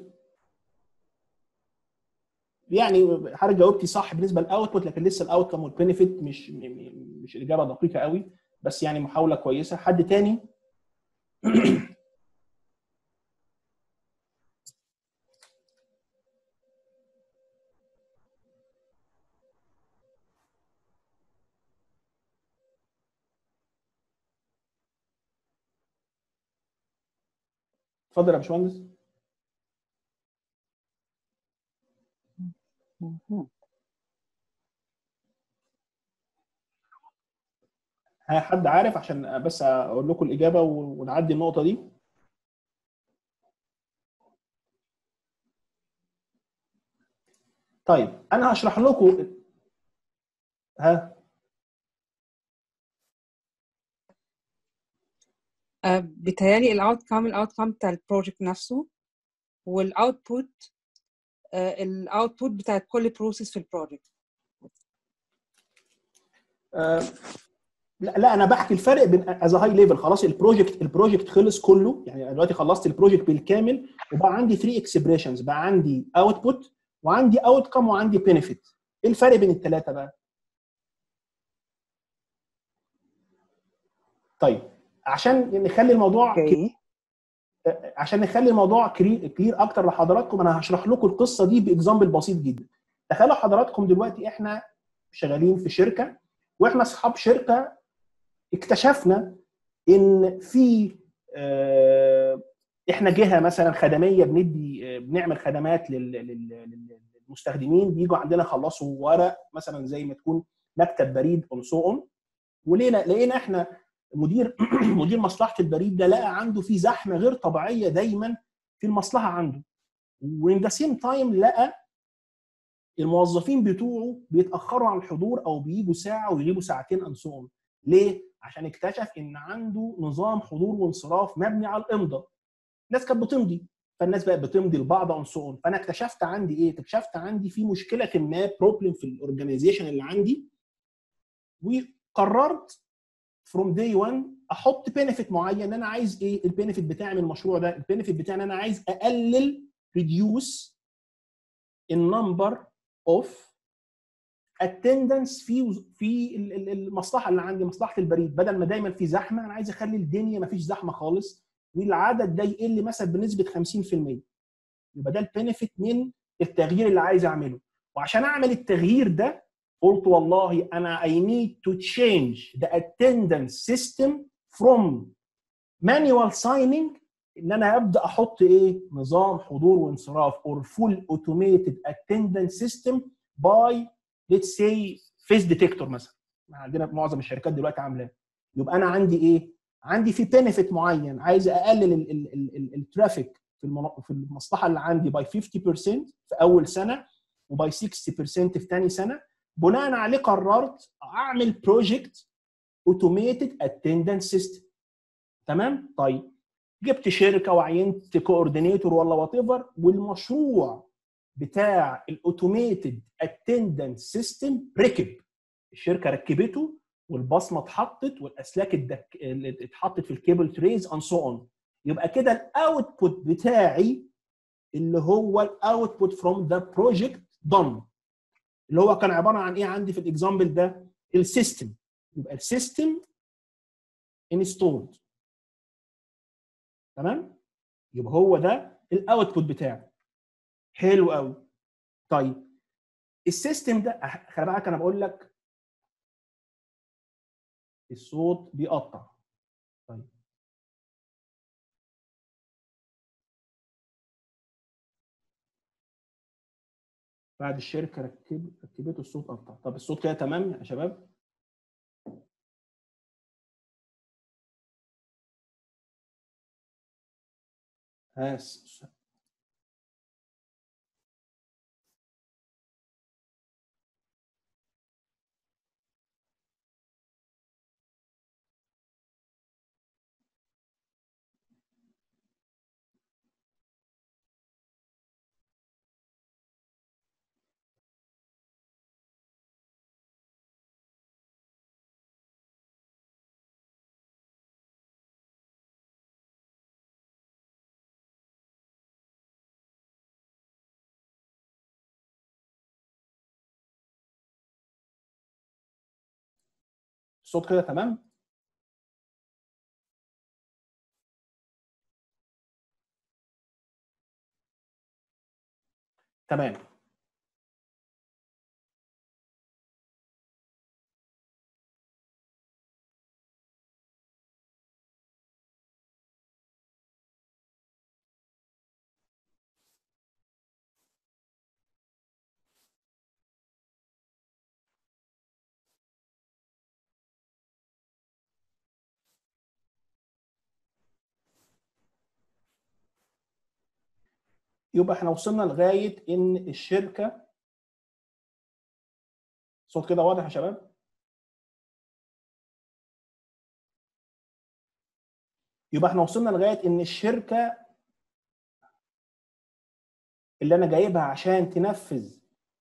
يعني حضرتك جاوبتي صح بالنسبه للاوتبوت لكن لسه الاوتكم والبينيفيت مش م- م- مش الاجابه دقيقه قوي بس يعني محاوله كويسه حد تاني اتفضل يا باشمهندس ها حد عارف عشان بس اقول لكم الاجابه و- ونعدي النقطه دي طيب انا هشرح لكم ها آه، بيتهيألي الاوت كام الاوت كام بتاع البروجكت نفسه والاوتبوت الاوتبوت بتاعت كل بروسيس في البروجكت آه، لا لا انا بحكي الفرق بين از هاي ليفل خلاص البروجكت البروجكت خلص كله يعني أنا دلوقتي خلصت البروجكت بالكامل وبقى عندي 3 اكسبريشنز بقى عندي اوتبوت وعندي اوت كم وعندي بنفيت ايه الفرق بين الثلاثه بقى طيب عشان نخلي الموضوع اوكي عشان نخلي الموضوع كلير اكتر لحضراتكم انا هشرح لكم القصه دي باكزامبل بسيط جدا تخيلوا حضراتكم دلوقتي احنا شغالين في شركه واحنا اصحاب شركه اكتشفنا ان في آه، احنا جهه مثلا خدميه بندي آه، بنعمل خدمات لل- لل- لل- للمستخدمين بيجوا عندنا يخلصوا ورق مثلا زي ما تكون مكتب بريد اون سو اون ولقينا لقينا احنا مدير مدير مصلحه البريد ده لقى عنده في زحمه غير طبيعيه دايما في المصلحه عنده وان ذا سيم تايم لقى الموظفين بتوعه بيتاخروا عن الحضور او بيجوا ساعه ويغيبوا ساعتين ان سو ليه؟ عشان اكتشف ان عنده نظام حضور وانصراف مبني على الامضاء الناس كانت بتمضي فالناس بقت بتمضي لبعض اون سو اون فانا اكتشفت عندي ايه؟ اكتشفت عندي في مشكله ما بروبلم في الاورجنايزيشن اللي عندي وقررت فروم داي 1 احط بينفيت معين ان انا عايز ايه البينفيت بتاعي من المشروع ده البينفيت بتاعي ان انا عايز اقلل ريديوس النمبر اوف اتندنس في في ال- ال- المصلحه اللي عندي مصلحه البريد بدل ما دايما في زحمه انا عايز اخلي الدنيا ما فيش زحمه خالص والعدد ده يقل مثلا بنسبه 50% يبقى ده البينفيت من التغيير اللي عايز اعمله وعشان اعمل التغيير ده قلت والله انا I need to change the attendance system from manual signing ان انا ابدا احط ايه نظام حضور وانصراف or full automated attendance system by let's say face detector مثلا عندنا معظم الشركات دلوقتي عاملاه يبقى انا عندي ايه عندي في بنفيت معين عايز اقلل ال- ال- ال- ال- الترافيك في المنا- في المصلحه اللي عندي باي 50% في اول سنه وباي 60% في ثاني سنه بناء عليه قررت اعمل بروجكت اوتوميتد اتندنس سيستم تمام طيب جبت شركه وعينت كوردينيتور ولا وات ايفر والمشروع بتاع الاوتوميتد اتندنس سيستم ركب الشركه ركبته والبصمه اتحطت والاسلاك الدك... اللي اتحطت في الكيبل تريز ان سو اون يبقى كده الاوتبوت بتاعي اللي هو الاوتبوت فروم ذا بروجكت done اللي هو كان عباره عن ايه عندي في الاكزامبل ده السيستم يبقى السيستم انستولد تمام يبقى هو ده الاوتبوت بتاعي حلو قوي طيب السيستم ده أح- خلي بالك انا بقول لك الصوت بيقطع طيب بعد الشركه ركب ركبته الصوت قطع طب الصوت كده تمام يا شباب ها س- الصوت كده تمام تمام يبقى احنا وصلنا لغايه ان الشركه صوت كده واضح يا شباب يبقى احنا وصلنا لغايه ان الشركه اللي انا جايبها عشان تنفذ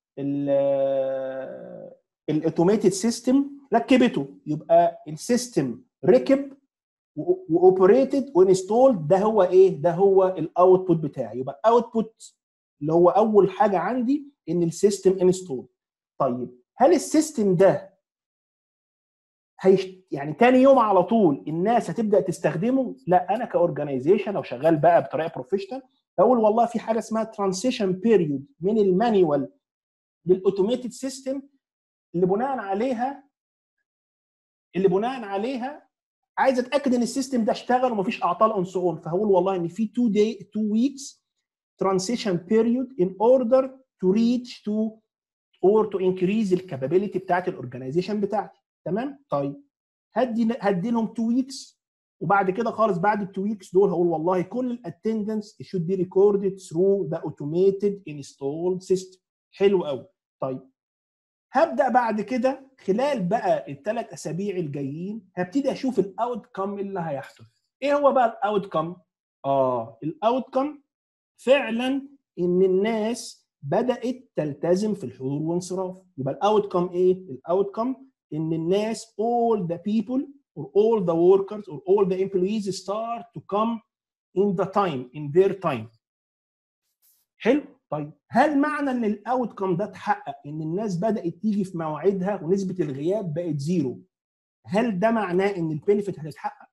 الاوتوميتد سيستم ركبته يبقى السيستم ركب واوبريتد وانستولد ده هو ايه؟ ده هو الاوتبوت بتاعي يبقى اوتبوت اللي هو اول حاجه عندي ان السيستم انستول طيب هل السيستم ده هيش يعني تاني يوم على طول الناس هتبدا تستخدمه لا انا كاورجنايزيشن او شغال بقى بطريقه بروفيشنال بقول والله في حاجه اسمها ترانزيشن بيريود من المانيوال للاوتوميتد سيستم اللي بناء عليها اللي بناء عليها عايز اتاكد ان السيستم ده اشتغل ومفيش اعطال اون سو اون فهقول والله ان في 2 داي 2 ويكس transition period in order to reach to or to increase الكابابيلتي بتاعت الاورجنايزيشن بتاعتي تمام طيب هدي هدي لهم 2 ويكس وبعد كده خالص بعد ال 2 ويكس دول هقول والله كل الاتندنس should be recorded through the automated installed system حلو قوي طيب هبدا بعد كده خلال بقى الثلاث اسابيع الجايين هبتدي اشوف الاوت كم اللي هيحدث ايه هو بقى الاوت كم اه الاوتكم فعلا ان الناس بدات تلتزم في الحضور والانصراف يبقى الاوتكم ايه الاوتكم ان الناس all the people or all the workers or all the employees start to come in the time in their time حلو طيب هل معنى ان الاوتكم ده اتحقق ان الناس بدات تيجي في مواعيدها ونسبه الغياب بقت زيرو هل ده معناه ان البينفيت هتتحقق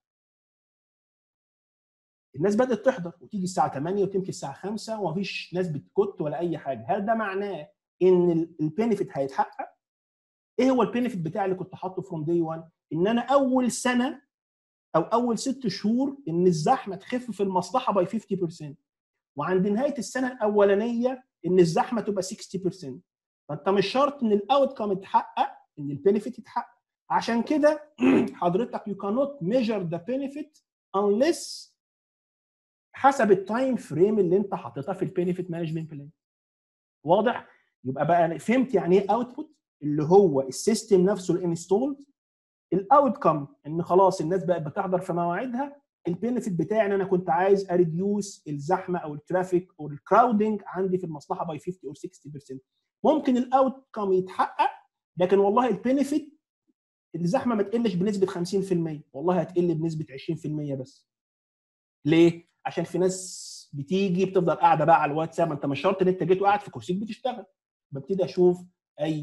الناس بدات تحضر وتيجي الساعه 8 وتمشي الساعه 5 ومفيش ناس بتكت ولا اي حاجه هل ده معناه ان البينفيت هيتحقق ايه هو البينفيت بتاعي اللي كنت حاطه فروم داي 1 ان انا اول سنه او اول ست شهور ان الزحمه تخف في المصلحه باي 50% وعند نهايه السنه الاولانيه ان الزحمه تبقى 60% فانت مش شرط ان الاوت كام يتحقق ان البينفيت يتحقق عشان كده حضرتك you cannot measure the benefit unless حسب التايم فريم اللي انت حاططها في البينفيت مانجمنت بلان واضح يبقى بقى أنا فهمت يعني ايه اوتبوت اللي هو السيستم نفسه الانستولد الاوت كم ان خلاص الناس بقت بتحضر في مواعيدها البينفيت بتاعي ان انا كنت عايز اريديوس الزحمه او الترافيك او الكراودنج عندي في المصلحه باي 50 او 60% ممكن الاوت كم يتحقق لكن والله البينفيت الزحمه ما تقلش بنسبه 50% والله هتقل بنسبه 20% بس ليه؟ عشان في ناس بتيجي بتفضل قاعده بقى على الواتساب ما انت مش شرط ان انت جيت وقاعد في كرسيك بتشتغل ببتدي اشوف اي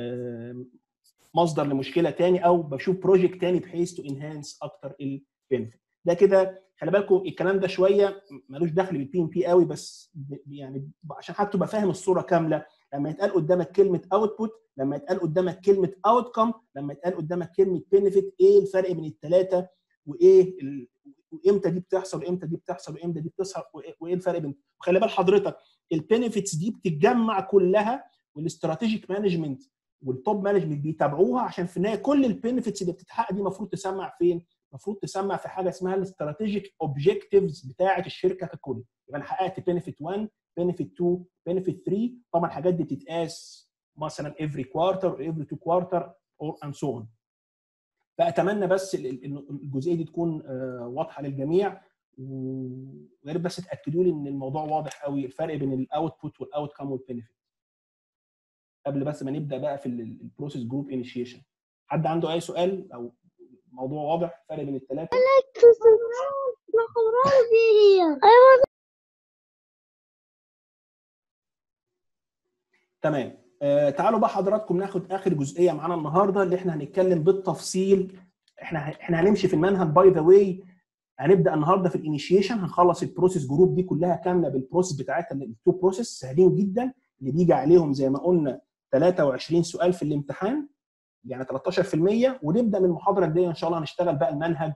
مصدر لمشكله تاني او بشوف بروجكت تاني بحيث تو انهانس اكتر البنفيت ده كده خلي بالكم الكلام ده شويه ملوش دخل بالبي ام بي قوي بس يعني عشان حتى تبقى فاهم الصوره كامله لما يتقال قدامك كلمه اوتبوت لما يتقال قدامك كلمه اوتكم لما يتقال قدامك كلمه بنفيت ايه الفرق بين الثلاثه وايه وامتى دي بتحصل وامتى دي بتحصل وامتى دي بتحصل وايه الفرق بين وخلي بال حضرتك البنفيتس دي بتتجمع كلها والاستراتيجيك مانجمنت والتوب مانجمنت بيتابعوها عشان في النهايه كل البنفيتس اللي بتتحقق دي المفروض تسمع فين؟ المفروض تسمع في حاجه اسمها الاستراتيجيك اوبجكتيفز بتاعه الشركه ككل يبقى انا حققت بنفيت 1 بنفيت 2 بنفيت 3 طبعا الحاجات دي بتتقاس مثلا every quarter or every two quarter or and so on فاتمنى بس الجزئيه دي تكون واضحه للجميع ويا ريت بس تاكدوا لي ان الموضوع واضح قوي الفرق بين الاوتبوت والاوت كام والبنفيت قبل بس ما نبدا بقى في البروسيس جروب انيشيشن حد عنده اي سؤال او موضوع واضح الفرق بين الثلاثه تمام آه تعالوا بقى حضراتكم ناخد اخر جزئيه معانا النهارده اللي احنا هنتكلم بالتفصيل احنا احنا هنمشي في المنهج باي ذا واي هنبدا النهارده في الانيشيشن هنخلص البروسيس جروب دي كلها كامله بالبروسيس بتاعتها التو بروسيس سهلين جدا اللي بيجي عليهم زي ما قلنا 23 سؤال في الامتحان يعني 13% ونبدا من المحاضره الجايه ان شاء الله هنشتغل بقى المنهج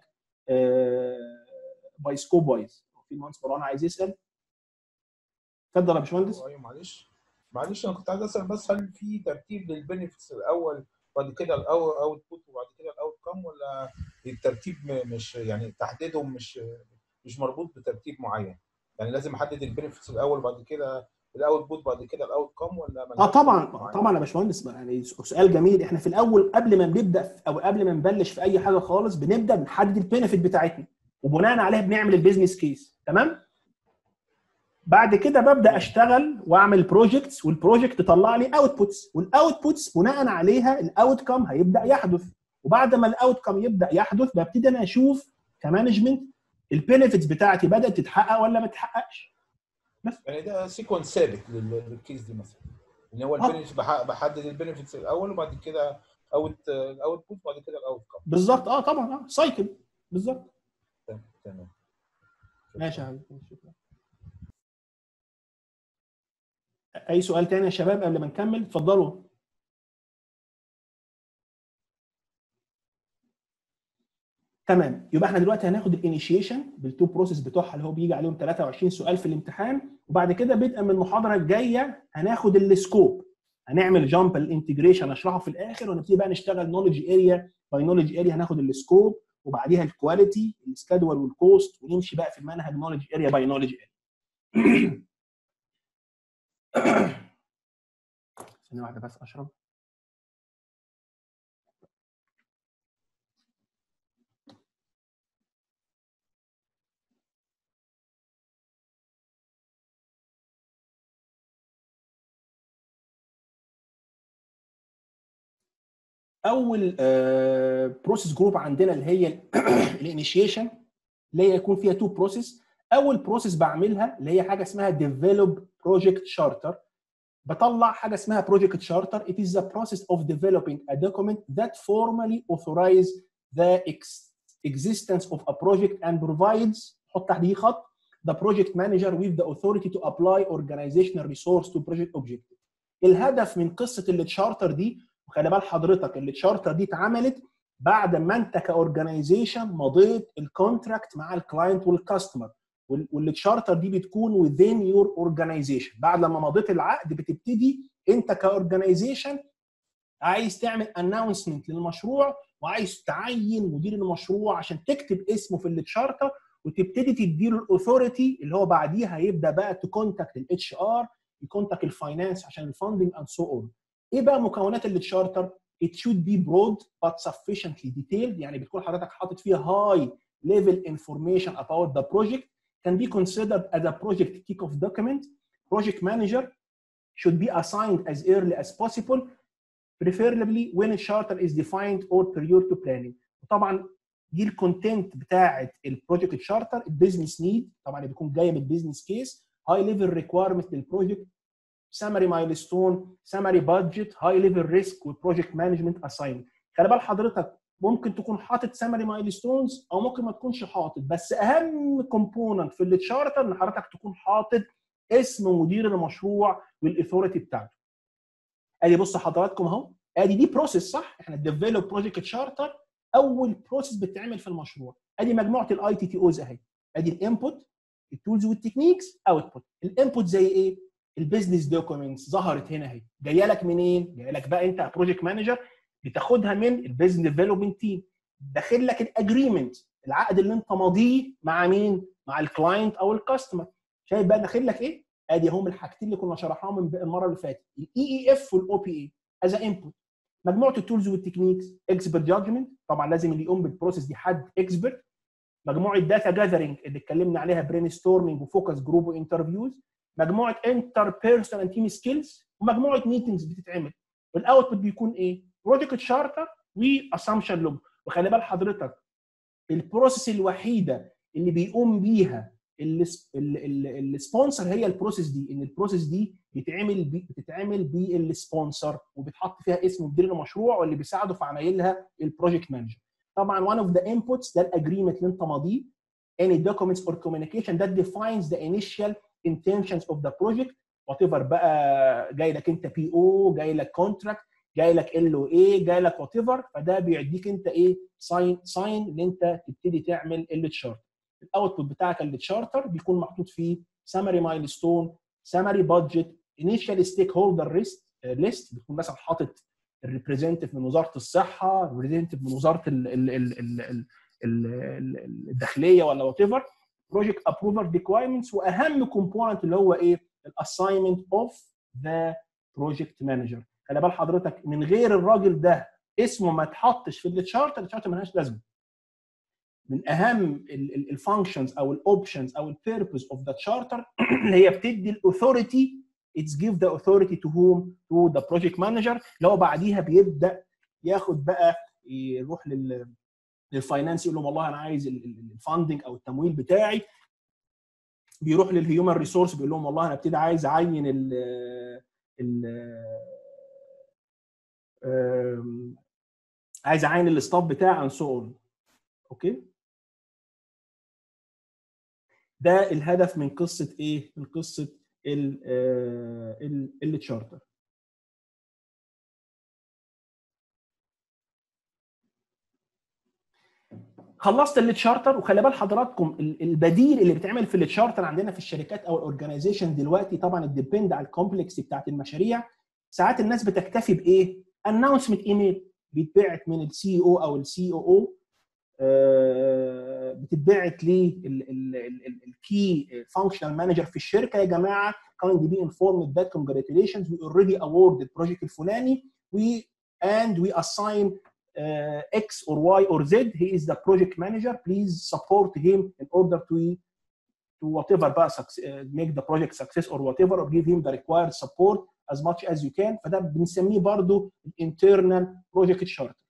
باي سكوب وايز في مهندس مروان عايز يسال اتفضل يا باشمهندس ايوه معلش معلش انا كنت عايز اسال بس هل في ترتيب للبنفيتس الاول بعد كده الاول اوت بوت وبعد كده الاوت كام ولا الترتيب مش يعني تحديدهم مش مش مربوط بترتيب معين يعني لازم احدد البنفيتس الاول بعد كده الاوت بوت بعد كده الاوت كام ولا اه طبعا طبعا يا باشمهندس يعني سؤال جميل احنا في الاول قبل ما بنبدا او قبل ما نبلش في اي حاجه خالص بنبدا بنحدد البينفيت بتاعتنا وبناء عليها بنعمل البيزنس كيس تمام بعد كده ببدا اشتغل واعمل بروجكتس والبروجكت تطلع لي اوتبوتس والاوتبوتس بناء عليها الاوت كام هيبدا يحدث وبعد ما الاوت كام يبدا يحدث ببتدي انا اشوف كمانجمنت البينفيتس بتاعتي بدات تتحقق ولا ما تتحققش بس يعني ده سيكونس ثابت للكيس دي مثلا ان هو البينفيتس بحدد البينفيتس الاول وبعد كده اوت الاوت بوت وبعد كده الاوت كام بالظبط اه طبعا اه سايكل بالظبط تمام ماشي يا حبيبي شكرا اي سؤال تاني يا شباب قبل ما نكمل اتفضلوا تمام يبقى احنا دلوقتي هناخد الانيشيشن بالتو بروسيس بتوعها اللي هو بيجي عليهم 23 سؤال في الامتحان وبعد كده بدءا من المحاضره الجايه هناخد السكوب هنعمل جامب الانتجريشن اشرحه في الاخر ونبتدي بقى نشتغل نولج اريا باي نولج اريا هناخد السكوب وبعديها الكواليتي السكادول والكوست ونمشي بقى في المنهج نولج اريا باي نولج اريا ثانية واحدة بس أشرب اول بروسيس جروب عندنا اللي هي الانيشيشن اللي هي يكون فيها تو بروسيس اول بروسيس بعملها اللي هي حاجه اسمها ديفلوب بروجكت شارتر بطلع حاجه اسمها بروجكت شارتر it is the process of developing a document that formally authorize the ex- existence of a project and provides حط تحتيه خط the project manager with the authority to apply organizational resource to project objective الهدف من قصه التشارتر دي وخلي بال حضرتك التشارتر دي اتعملت بعد ما انت كاورجنايزيشن مضيت الكونتراكت مع الكلاينت والكاستمر والتشارتر دي بتكون within your organization بعد لما مضيت العقد بتبتدي انت كاورجنايزيشن عايز تعمل اناونسمنت للمشروع وعايز تعين مدير المشروع عشان تكتب اسمه في التشارتر وتبتدي تديله الاثوريتي اللي هو بعديها هيبدا بقى تكونتاكت الاتش ار يكونتاكت الفاينانس عشان الفاندنج اند سو اون ايه بقى مكونات التشارتر it should be broad but sufficiently detailed يعني بتكون حضرتك حاطط فيها high level information about the project can be considered as a project kickoff document project manager should be assigned as early as possible preferably when a charter is defined or prior to planning وطبعا دي الكونتنت بتاعه البروجكت شارتر البيزنس نيد طبعا بيكون جايه من البيزنس كيس هاي ليفل ريكويرمنت للبروجكت سمري مايلستون سمري بادجت هاي ليفل ريسك وبروجكت مانجمنت اساين خلي بال حضرتك ممكن تكون حاطط سمري مايلستونز او ممكن ما تكونش حاطط بس اهم كومبوننت في التشارتر ان حضرتك تكون حاطط اسم مدير المشروع والاثوريتي بتاعته ادي بص حضراتكم اهو ادي دي بروسيس صح احنا ديفلوب بروجكت شارتر اول بروسيس بتتعمل في المشروع ادي مجموعه الاي تي تي اوز اهي ادي الانبوت التولز والتكنيكس اوتبوت الانبوت زي ايه البيزنس دوكيومنتس ظهرت هنا اهي جايه لك منين جايه لك بقى انت بروجكت مانجر بتاخدها من البيزنس ديفلوبمنت تيم داخل لك الاجريمنت العقد اللي انت ماضيه مع مين مع الكلاينت او الكاستمر شايف بقى داخل لك ايه ادي هم الحاجتين اللي كنا شرحناهم من المره اللي فاتت الاي اي اف والاو بي اي از انبوت مجموعه التولز والتكنيكس اكسبرت جادجمنت طبعا لازم اللي يقوم بالبروسيس دي حد اكسبرت مجموعه داتا جاذرنج اللي اتكلمنا عليها برين ستورمنج وفوكس جروب وانترفيوز مجموعه انتر بيرسونال تيم سكيلز ومجموعه ميتنجز بتتعمل والاوتبوت بيكون ايه؟ بروجكت شارتر واسامبشن لوج وخلي بال حضرتك البروسيس الوحيده اللي بيقوم بيها السبونسر هي البروسيس دي ان البروسيس دي بيتعمل بي بتتعمل بالسبونسر وبتحط فيها اسم مدير المشروع واللي بيساعده في عمايلها البروجكت مانجر طبعا one of the inputs ده الاجريمنت اللي انت ماضيه any documents or communication that defines the initial intentions of the project whatever بقى جاي لك انت بي او جاي لك كونتراكت جاي لك ال او اي جاي لك وات ايفر فده بيديك انت ايه ساين ساين ان انت تبتدي تعمل التشارت الاوتبوت بتاعك التشارتر بيكون محطوط فيه سمري مايلستون سمري بادجت انيشال ستيك هولدر ليست ليست بتكون مثلا حاطط الريبريزنتيف من وزاره الصحه الريبريزنتيف من وزاره ال ال ال ال ال ال الداخليه ولا وات ايفر بروجكت ابروفر ريكوايرمنتس واهم كومبوننت اللي هو ايه الاساينمنت اوف ذا بروجكت مانجر خلي بال حضرتك من غير الراجل ده اسمه ما اتحطش في التشارت التشارت ملهاش لازمه من اهم الفانكشنز او الاوبشنز او البيربز اوف ذا تشارتر اللي هي بتدي الاثوريتي اتس جيف ذا authority to whom to the project manager اللي هو بعديها بيبدا ياخد بقى يروح لل للفاينانس يقول لهم والله انا عايز الفاندنج او التمويل بتاعي بيروح للهيومن ريسورس بيقول لهم والله انا ابتدي عايز اعين ال ال عايز اعين الاستاف بتاعي and so on اوكي ده الهدف من قصه ايه من قصه التشارتر خلصت التشارتر وخلي بال حضراتكم البديل اللي بيتعمل في التشارتر عندنا في الشركات او الاورجنايزيشن دلوقتي طبعا الديبند على الكومبلكس بتاعت المشاريع ساعات الناس بتكتفي بايه؟ اناونسمنت ايميل بيتبعت من السي او او السي او او بتتبعت للكي فانكشنال مانجر في الشركه يا جماعه kindly be informed that congratulations we already awarded البروجكت الفلاني we and we assign uh, X or Y or Z he is the project manager please support him in order to to to whatever بقى suc- uh, make the project success or whatever or give him the required support as much as you can فده بنسميه برضو internal project charter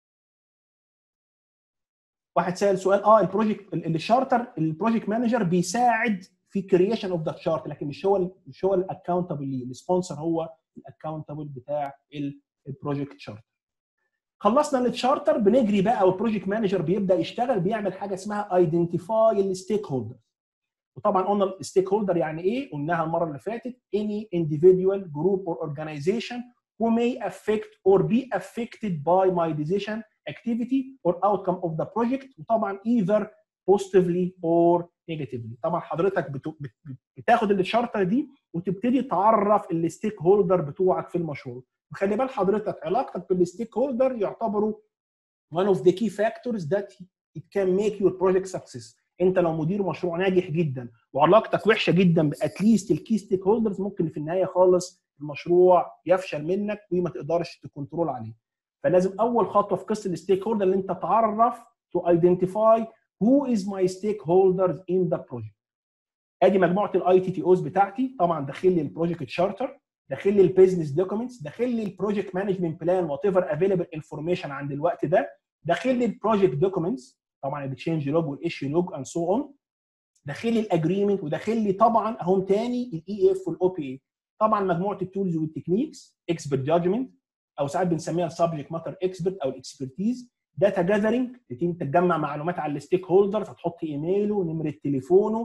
واحد سأل سؤال اه البروجكت الشارتر البروجكت مانجر بيساعد في كرييشن اوف ذا شارت لكن مش هو مش هو الاكونتبل ليه السبونسر هو الاكونتبل بتاع البروجكت شارتر خلصنا التشارتر بنجري بقى والبروجكت مانجر بيبدا يشتغل بيعمل حاجه اسمها ايدنتيفاي الستيك هولدر وطبعا قلنا الستيك هولدر يعني ايه قلناها المره اللي فاتت any individual group or organization who may affect or be affected by my decision activity or outcome of the project وطبعا either positively or negatively طبعا حضرتك بت- بت- بتاخد الشارتر دي وتبتدي تعرف الستيك هولدر بتوعك في المشروع وخلي بال حضرتك علاقتك بالستيك هولدر يعتبروا one of the key factors that it can make your project success انت لو مدير مشروع ناجح جدا وعلاقتك وحشه جدا باتليست الكي ستيك هولدرز ممكن في النهايه خالص المشروع يفشل منك وما تقدرش تكنترول عليه فلازم اول خطوه في قصه الستيك هولدر ان انت تعرف to identify who is my stakeholders in the project ادي مجموعه الاي تي تي اوز بتاعتي طبعا داخل لي البروجكت شارتر داخل لي البيزنس دوكيومنتس داخل لي البروجكت مانجمنت بلان وات ايفر افيلبل انفورميشن عند الوقت ده داخل لي البروجكت دوكيومنتس طبعا التشينج لوج والايشيو لوج اند سو اون داخل لي الاجريمنت وداخل لي طبعا اهم تاني الاي اف والاو بي اي طبعا مجموعه التولز والتكنيكس اكسبرت جادجمنت او ساعات بنسميها السبجكت ماتر اكسبرت او الاكسبرتيز داتا جاذرنج تبتدي تجمع معلومات على الستيك هولدر فتحط ايميله نمره تليفونه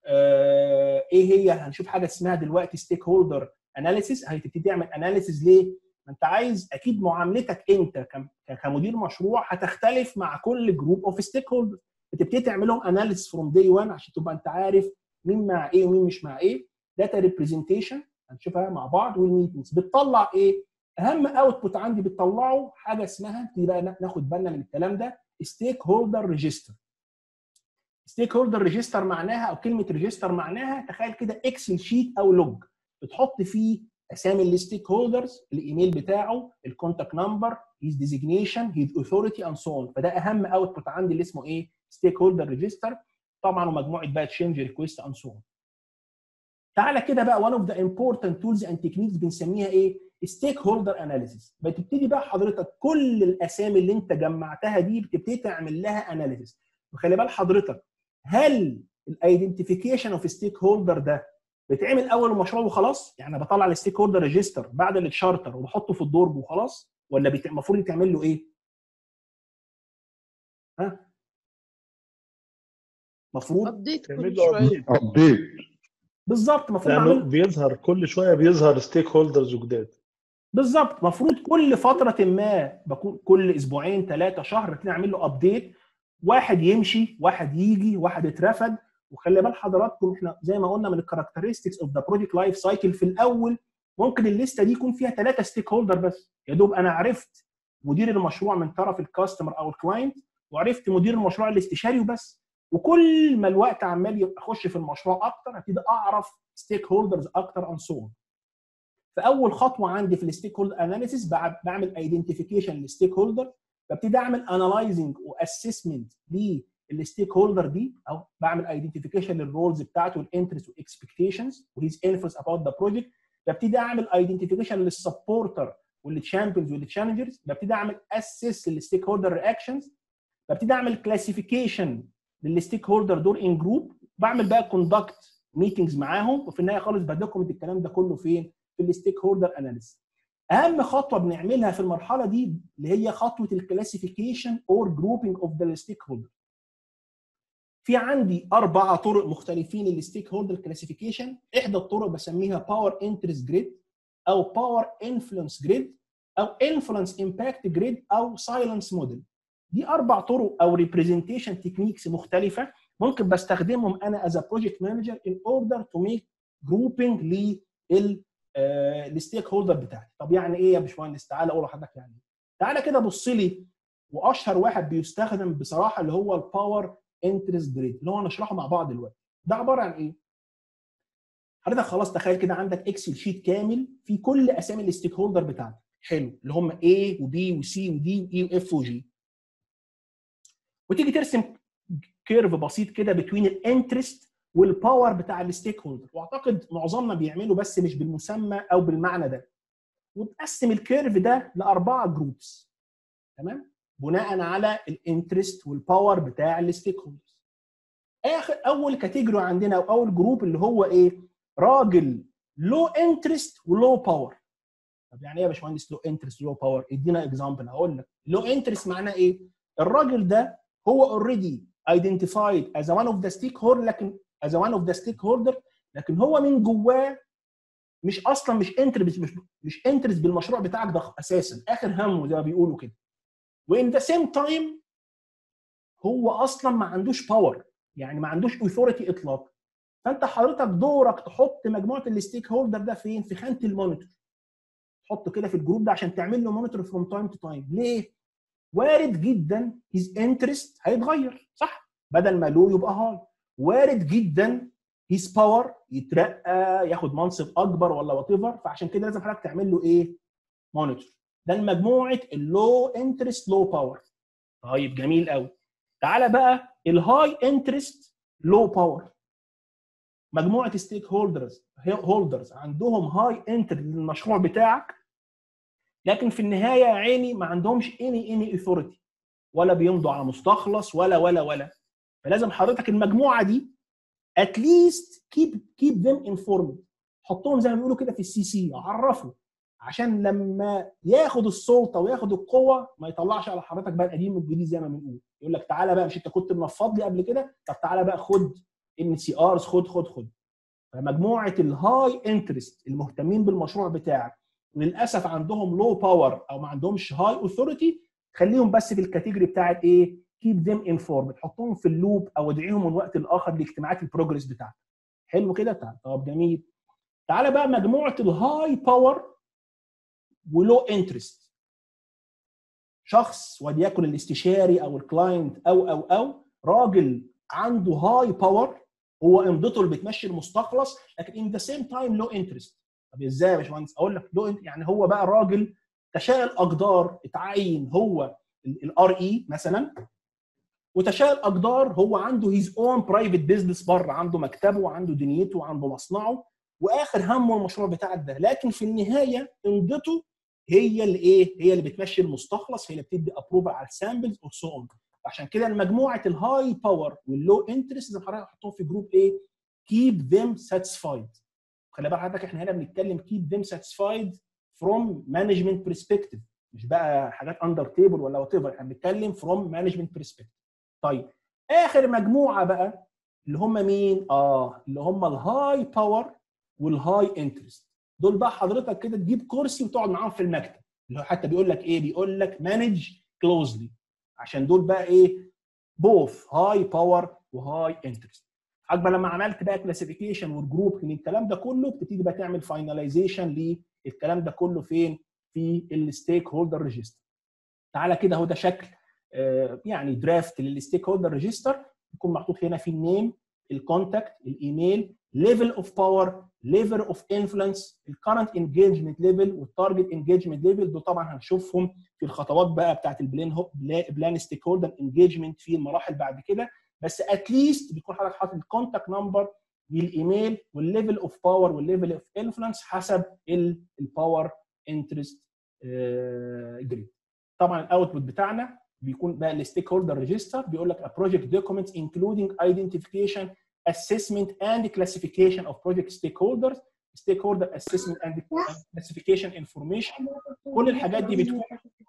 آه ايه هي هنشوف حاجه اسمها دلوقتي ستيك هولدر اناليسيس هتبتدي تعمل اناليسيس ليه؟ ما انت عايز اكيد معاملتك انت كم- كمدير مشروع هتختلف مع كل جروب اوف ستيك هولدر بتبتدي تعمل لهم اناليسيس فروم داي 1 عشان تبقى انت عارف مين مع ايه ومين مش مع ايه داتا ريبريزنتيشن هنشوفها مع بعض والميتنجز بتطلع ايه؟ اهم اوتبوت عندي بتطلعه حاجه اسمها نبتدي بقى ناخد بالنا من الكلام ده ستيك هولدر ريجستر ستيك هولدر ريجستر معناها او كلمه ريجستر معناها تخيل كده اكسل شيت او لوج بتحط فيه اسامي الستيك هولدرز الايميل بتاعه الكونتاكت نمبر هيز ديزيجنيشن هيز اوثوريتي اند سو اون فده اهم اوتبوت عندي اللي اسمه ايه ستيك هولدر ريجستر طبعا ومجموعه بقى تشينج ريكويست اند سو اون تعالى كده بقى one of the important tools and techniques بنسميها ايه ستيك هولدر اناليسيس بتبتدي بقى حضرتك كل الاسامي اللي انت جمعتها دي بتبتدي تعمل لها اناليسيس وخلي بال حضرتك هل الايدنتيفيكيشن اوف ستيك هولدر ده بيتعمل اول المشروع وخلاص يعني أنا بطلع الستيك هولدر ريجستر بعد التشارتر وبحطه في الدرج وخلاص ولا بيت- المفروض يتعمل له ايه ها ابديت المفروض كل تعمل له شويه ابديت ابديت بالظبط المفروض لانه اعمل بيظهر كل شويه بيظهر ستيك هولدرز جداد بالظبط المفروض كل فتره ما بكون كل اسبوعين ثلاثه شهر كده اعمل له ابديت واحد يمشي واحد يجي واحد اترفد وخلي بال حضراتكم احنا زي ما قلنا من الكاركترستكس اوف ذا بروجكت لايف سايكل في الاول ممكن الليسته دي يكون فيها ثلاثه ستيك هولدر بس يا دوب انا عرفت مدير المشروع من طرف الكاستمر او الكلاينت وعرفت مدير المشروع الاستشاري وبس وكل ما الوقت عمال يبقى اخش في المشروع اكتر هبتدي اعرف ستيك هولدرز اكتر اند سو فاول خطوه عندي في الستيك هولدر اناليسيس بعمل ايدنتيفيكيشن للستيك هولدر ببتدي اعمل انالايزنج واسسمنت للستيك هولدر دي او بعمل ايدنتيفيكيشن للرولز بتاعته والانترست والاكسبكتيشنز وهيز انفلونس اباوت ذا بروجكت ببتدي اعمل ايدنتيفيكيشن للسبورتر والتشامبيونز والتشالنجرز ببتدي اعمل اسس للستيك هولدر رياكشنز ببتدي اعمل كلاسيفيكيشن للستيك هولدر دول ان جروب بعمل بقى كوندكت ميتنجز معاهم وفي النهايه خالص بدوكمنت الكلام ده كله فين؟ في الستيك هولدر اناليسيس اهم خطوه بنعملها في المرحله دي اللي هي خطوه الكلاسيفيكيشن اور جروبنج اوف ذا ستيك هولدر في عندي اربع طرق مختلفين للستيك هولدر كلاسيفيكيشن احدى الطرق بسميها باور انترست جريد او باور انفلونس جريد او انفلونس امباكت جريد او سايلنس موديل دي اربع طرق او ريبريزنتيشن تكنيكس مختلفه ممكن بستخدمهم انا از بروجكت مانجر ان اوردر تو ميك جروبنج لل الستيك هولدر بتاعتي طب يعني ايه يا باشمهندس تعالى اقول لحضرتك يعني ايه تعالى كده بص لي واشهر واحد بيستخدم بصراحه اللي هو الباور انترست جريد اللي هو هنشرحه مع بعض دلوقتي ده عباره عن ايه حضرتك خلاص تخيل كده عندك اكسل شيت كامل في كل اسامي الستيك هولدر بتاعتك حلو اللي هم A وB وC وD وE وF وG وتيجي ترسم كيرف بسيط كده بتوين الانترست والباور بتاع الستيك هولدر واعتقد معظمنا بيعملوا بس مش بالمسمى او بالمعنى ده وتقسم الكيرف ده لاربعه جروبس تمام بناء على الانترست والباور بتاع الستيك هولدرز اخر اول كاتيجوري عندنا او اول جروب اللي هو ايه راجل لو انترست ولو باور طب يعني ايه يا باشمهندس لو انترست لو باور ادينا اكزامبل هقول لك لو انترست معناه ايه الراجل ده هو اوريدي ايدنتيفايد از وان اوف ذا ستيك هولدر لكن از وان اوف ذا ستيك هولدر لكن هو من جواه مش اصلا مش انترست مش مش انترست بالمشروع بتاعك ده اساسا اخر همه زي ما بيقولوا كده وان ذا سيم تايم هو اصلا ما عندوش باور يعني ما عندوش اوثوريتي اطلاقا فانت حضرتك دورك تحط مجموعه الستيك هولدر ده فين في خانه المونيتور تحطه كده في الجروب ده عشان تعمل له مونيتور فروم تايم تو تايم ليه وارد جدا هيز انترست هيتغير صح بدل ما لو يبقى هاي وارد جدا هيز باور يترقى ياخد منصب اكبر ولا وات ايفر فعشان كده لازم حضرتك تعمل له ايه مونيتور ده مجموعه اللو انترست لو باور طيب جميل قوي تعالى بقى الهاي انترست لو باور مجموعه ستيك هولدرز هولدرز عندهم هاي انترست للمشروع بتاعك لكن في النهايه يا عيني ما عندهمش اني اني اثوريتي ولا بيمضوا على مستخلص ولا ولا ولا فلازم حضرتك المجموعه دي اتليست كيب كيب ذيم انفورمد حطهم زي ما بيقولوا كده في السي سي عرفه عشان لما ياخد السلطه وياخد القوه ما يطلعش على حضرتك بقى القديم والجديد زي ما بنقول يقول لك تعالى بقى مش انت كنت منفض لي قبل كده طب تعالى بقى خد ان سي ارز خد خد خد فمجموعه الهاي انترست المهتمين بالمشروع بتاعك للاسف عندهم لو باور او ما عندهمش هاي اوثوريتي خليهم بس في الكاتيجوري بتاعت ايه كيب ذيم انفورم تحطهم في اللوب او ادعيهم من وقت لاخر لاجتماعات البروجرس بتاعتك حلو كده تعال طب جميل تعالى بقى مجموعه الهاي باور ولو انترست شخص وليكن الاستشاري او الكلاينت او او او راجل عنده هاي باور هو امضته اللي بتمشي المستخلص لكن ان ذا سيم تايم لو انترست طب ازاي يا باشمهندس اقول لك لو يعني هو بقى راجل تشاء الاقدار اتعين هو الار اي مثلا وتشاء الاقدار هو عنده هيز اون برايفت بيزنس بره عنده مكتبه وعنده دنيته وعنده مصنعه واخر همه المشروع بتاعك ده لكن في النهايه امضته هي اللي ايه هي اللي بتمشي المستخلص هي اللي بتدي ابروفال على السامبلز اور سو اون عشان كده مجموعه الهاي باور واللو انترست زي حضرتك حطهم في جروب ايه keep them satisfied خلي بالك حضرتك احنا هنا بنتكلم keep them satisfied from management perspective مش بقى حاجات اندر تيبل ولا وات ايفر احنا بنتكلم from management perspective طيب اخر مجموعه بقى اللي هم مين اه اللي هم الهاي باور والهاي انترست دول بقى حضرتك كده تجيب كرسي وتقعد معاهم في المكتب اللي هو حتى بيقول لك ايه بيقول لك مانج كلوزلي عشان دول بقى ايه بوث هاي باور وهاي انترست حضرتك لما عملت بقى كلاسيفيكيشن والجروب الكلام ده كله بتبتدي بقى تعمل فاينلايزيشن للكلام ده كله فين في الستيك هولدر ريجستر تعالى كده اهو ده شكل آه يعني درافت للستيك هولدر ريجستر يكون محطوط هنا في النيم الكونتاكت الايميل ليفل اوف باور ليفل اوف انفلونس الكرنت انجيجمنت ليفل والتارجت انجيجمنت ليفل دول طبعا هنشوفهم في الخطوات بقى بتاعت البلان هو بلان ستيك هولدر انجيجمنت في المراحل بعد كده بس اتليست بيكون حضرتك حاطط الكونتاكت نمبر للايميل والليفل اوف باور والليفل اوف انفلونس حسب الباور انترست جريد طبعا الاوتبوت بتاعنا بيكون بقى الستيك هولدر ريجستر بيقول لك a project documents including identification assessment and classification of project stakeholders stakeholder assessment and classification information كل الحاجات دي بتكون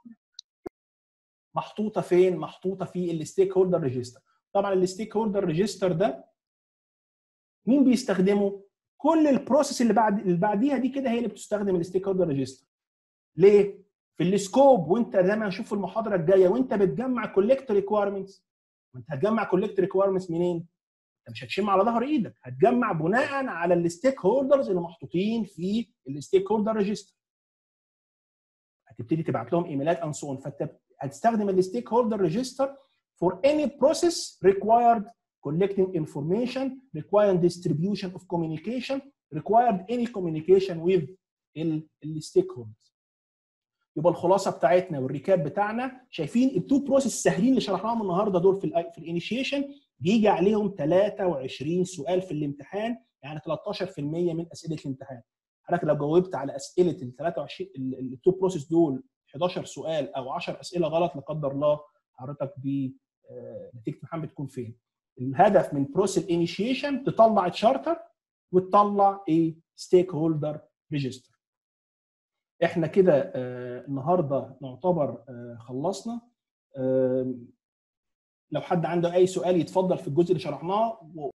محطوطه فين محطوطه في الستيك هولدر ريجستر طبعا الستيك هولدر ريجستر ده مين بيستخدمه كل البروسيس اللي بعد اللي بعديها دي كده هي اللي بتستخدم الستيك هولدر ريجستر ليه في السكوب وانت زي ما هنشوف في المحاضره الجايه وانت بتجمع كولكت ريكويرمنتس وانت هتجمع كولكت ريكويرمنتس منين انت مش هتشم على ظهر ايدك هتجمع بناء على الستيك هولدرز اللي محطوطين في الستيك هولدر ريجستر هتبتدي تبعت لهم ايميلات اند سو فانت هتستخدم الستيك هولدر ريجستر for any process required collecting information required distribution of communication required any communication with الستيك هولدرز يبقى الخلاصه بتاعتنا والريكاب بتاعنا شايفين التو بروسيس سهلين اللي شرحناهم النهارده دول في ال في الانيشيشن بيجي عليهم 23 سؤال في الامتحان يعني 13% من اسئله الامتحان حضرتك لو جاوبت على اسئله ال 23 التو بروسيس دول 11 سؤال او 10 اسئله غلط لا قدر الله حضرتك ب آه، نتيجه الامتحان بتكون فين؟ الهدف من بروسيس انيشيشن تطلع تشارتر وتطلع ايه؟ ستيك هولدر ريجستر. احنا كده آه، النهارده نعتبر آه، خلصنا آه، لو حد عنده اي سؤال يتفضل في الجزء اللي شرحناه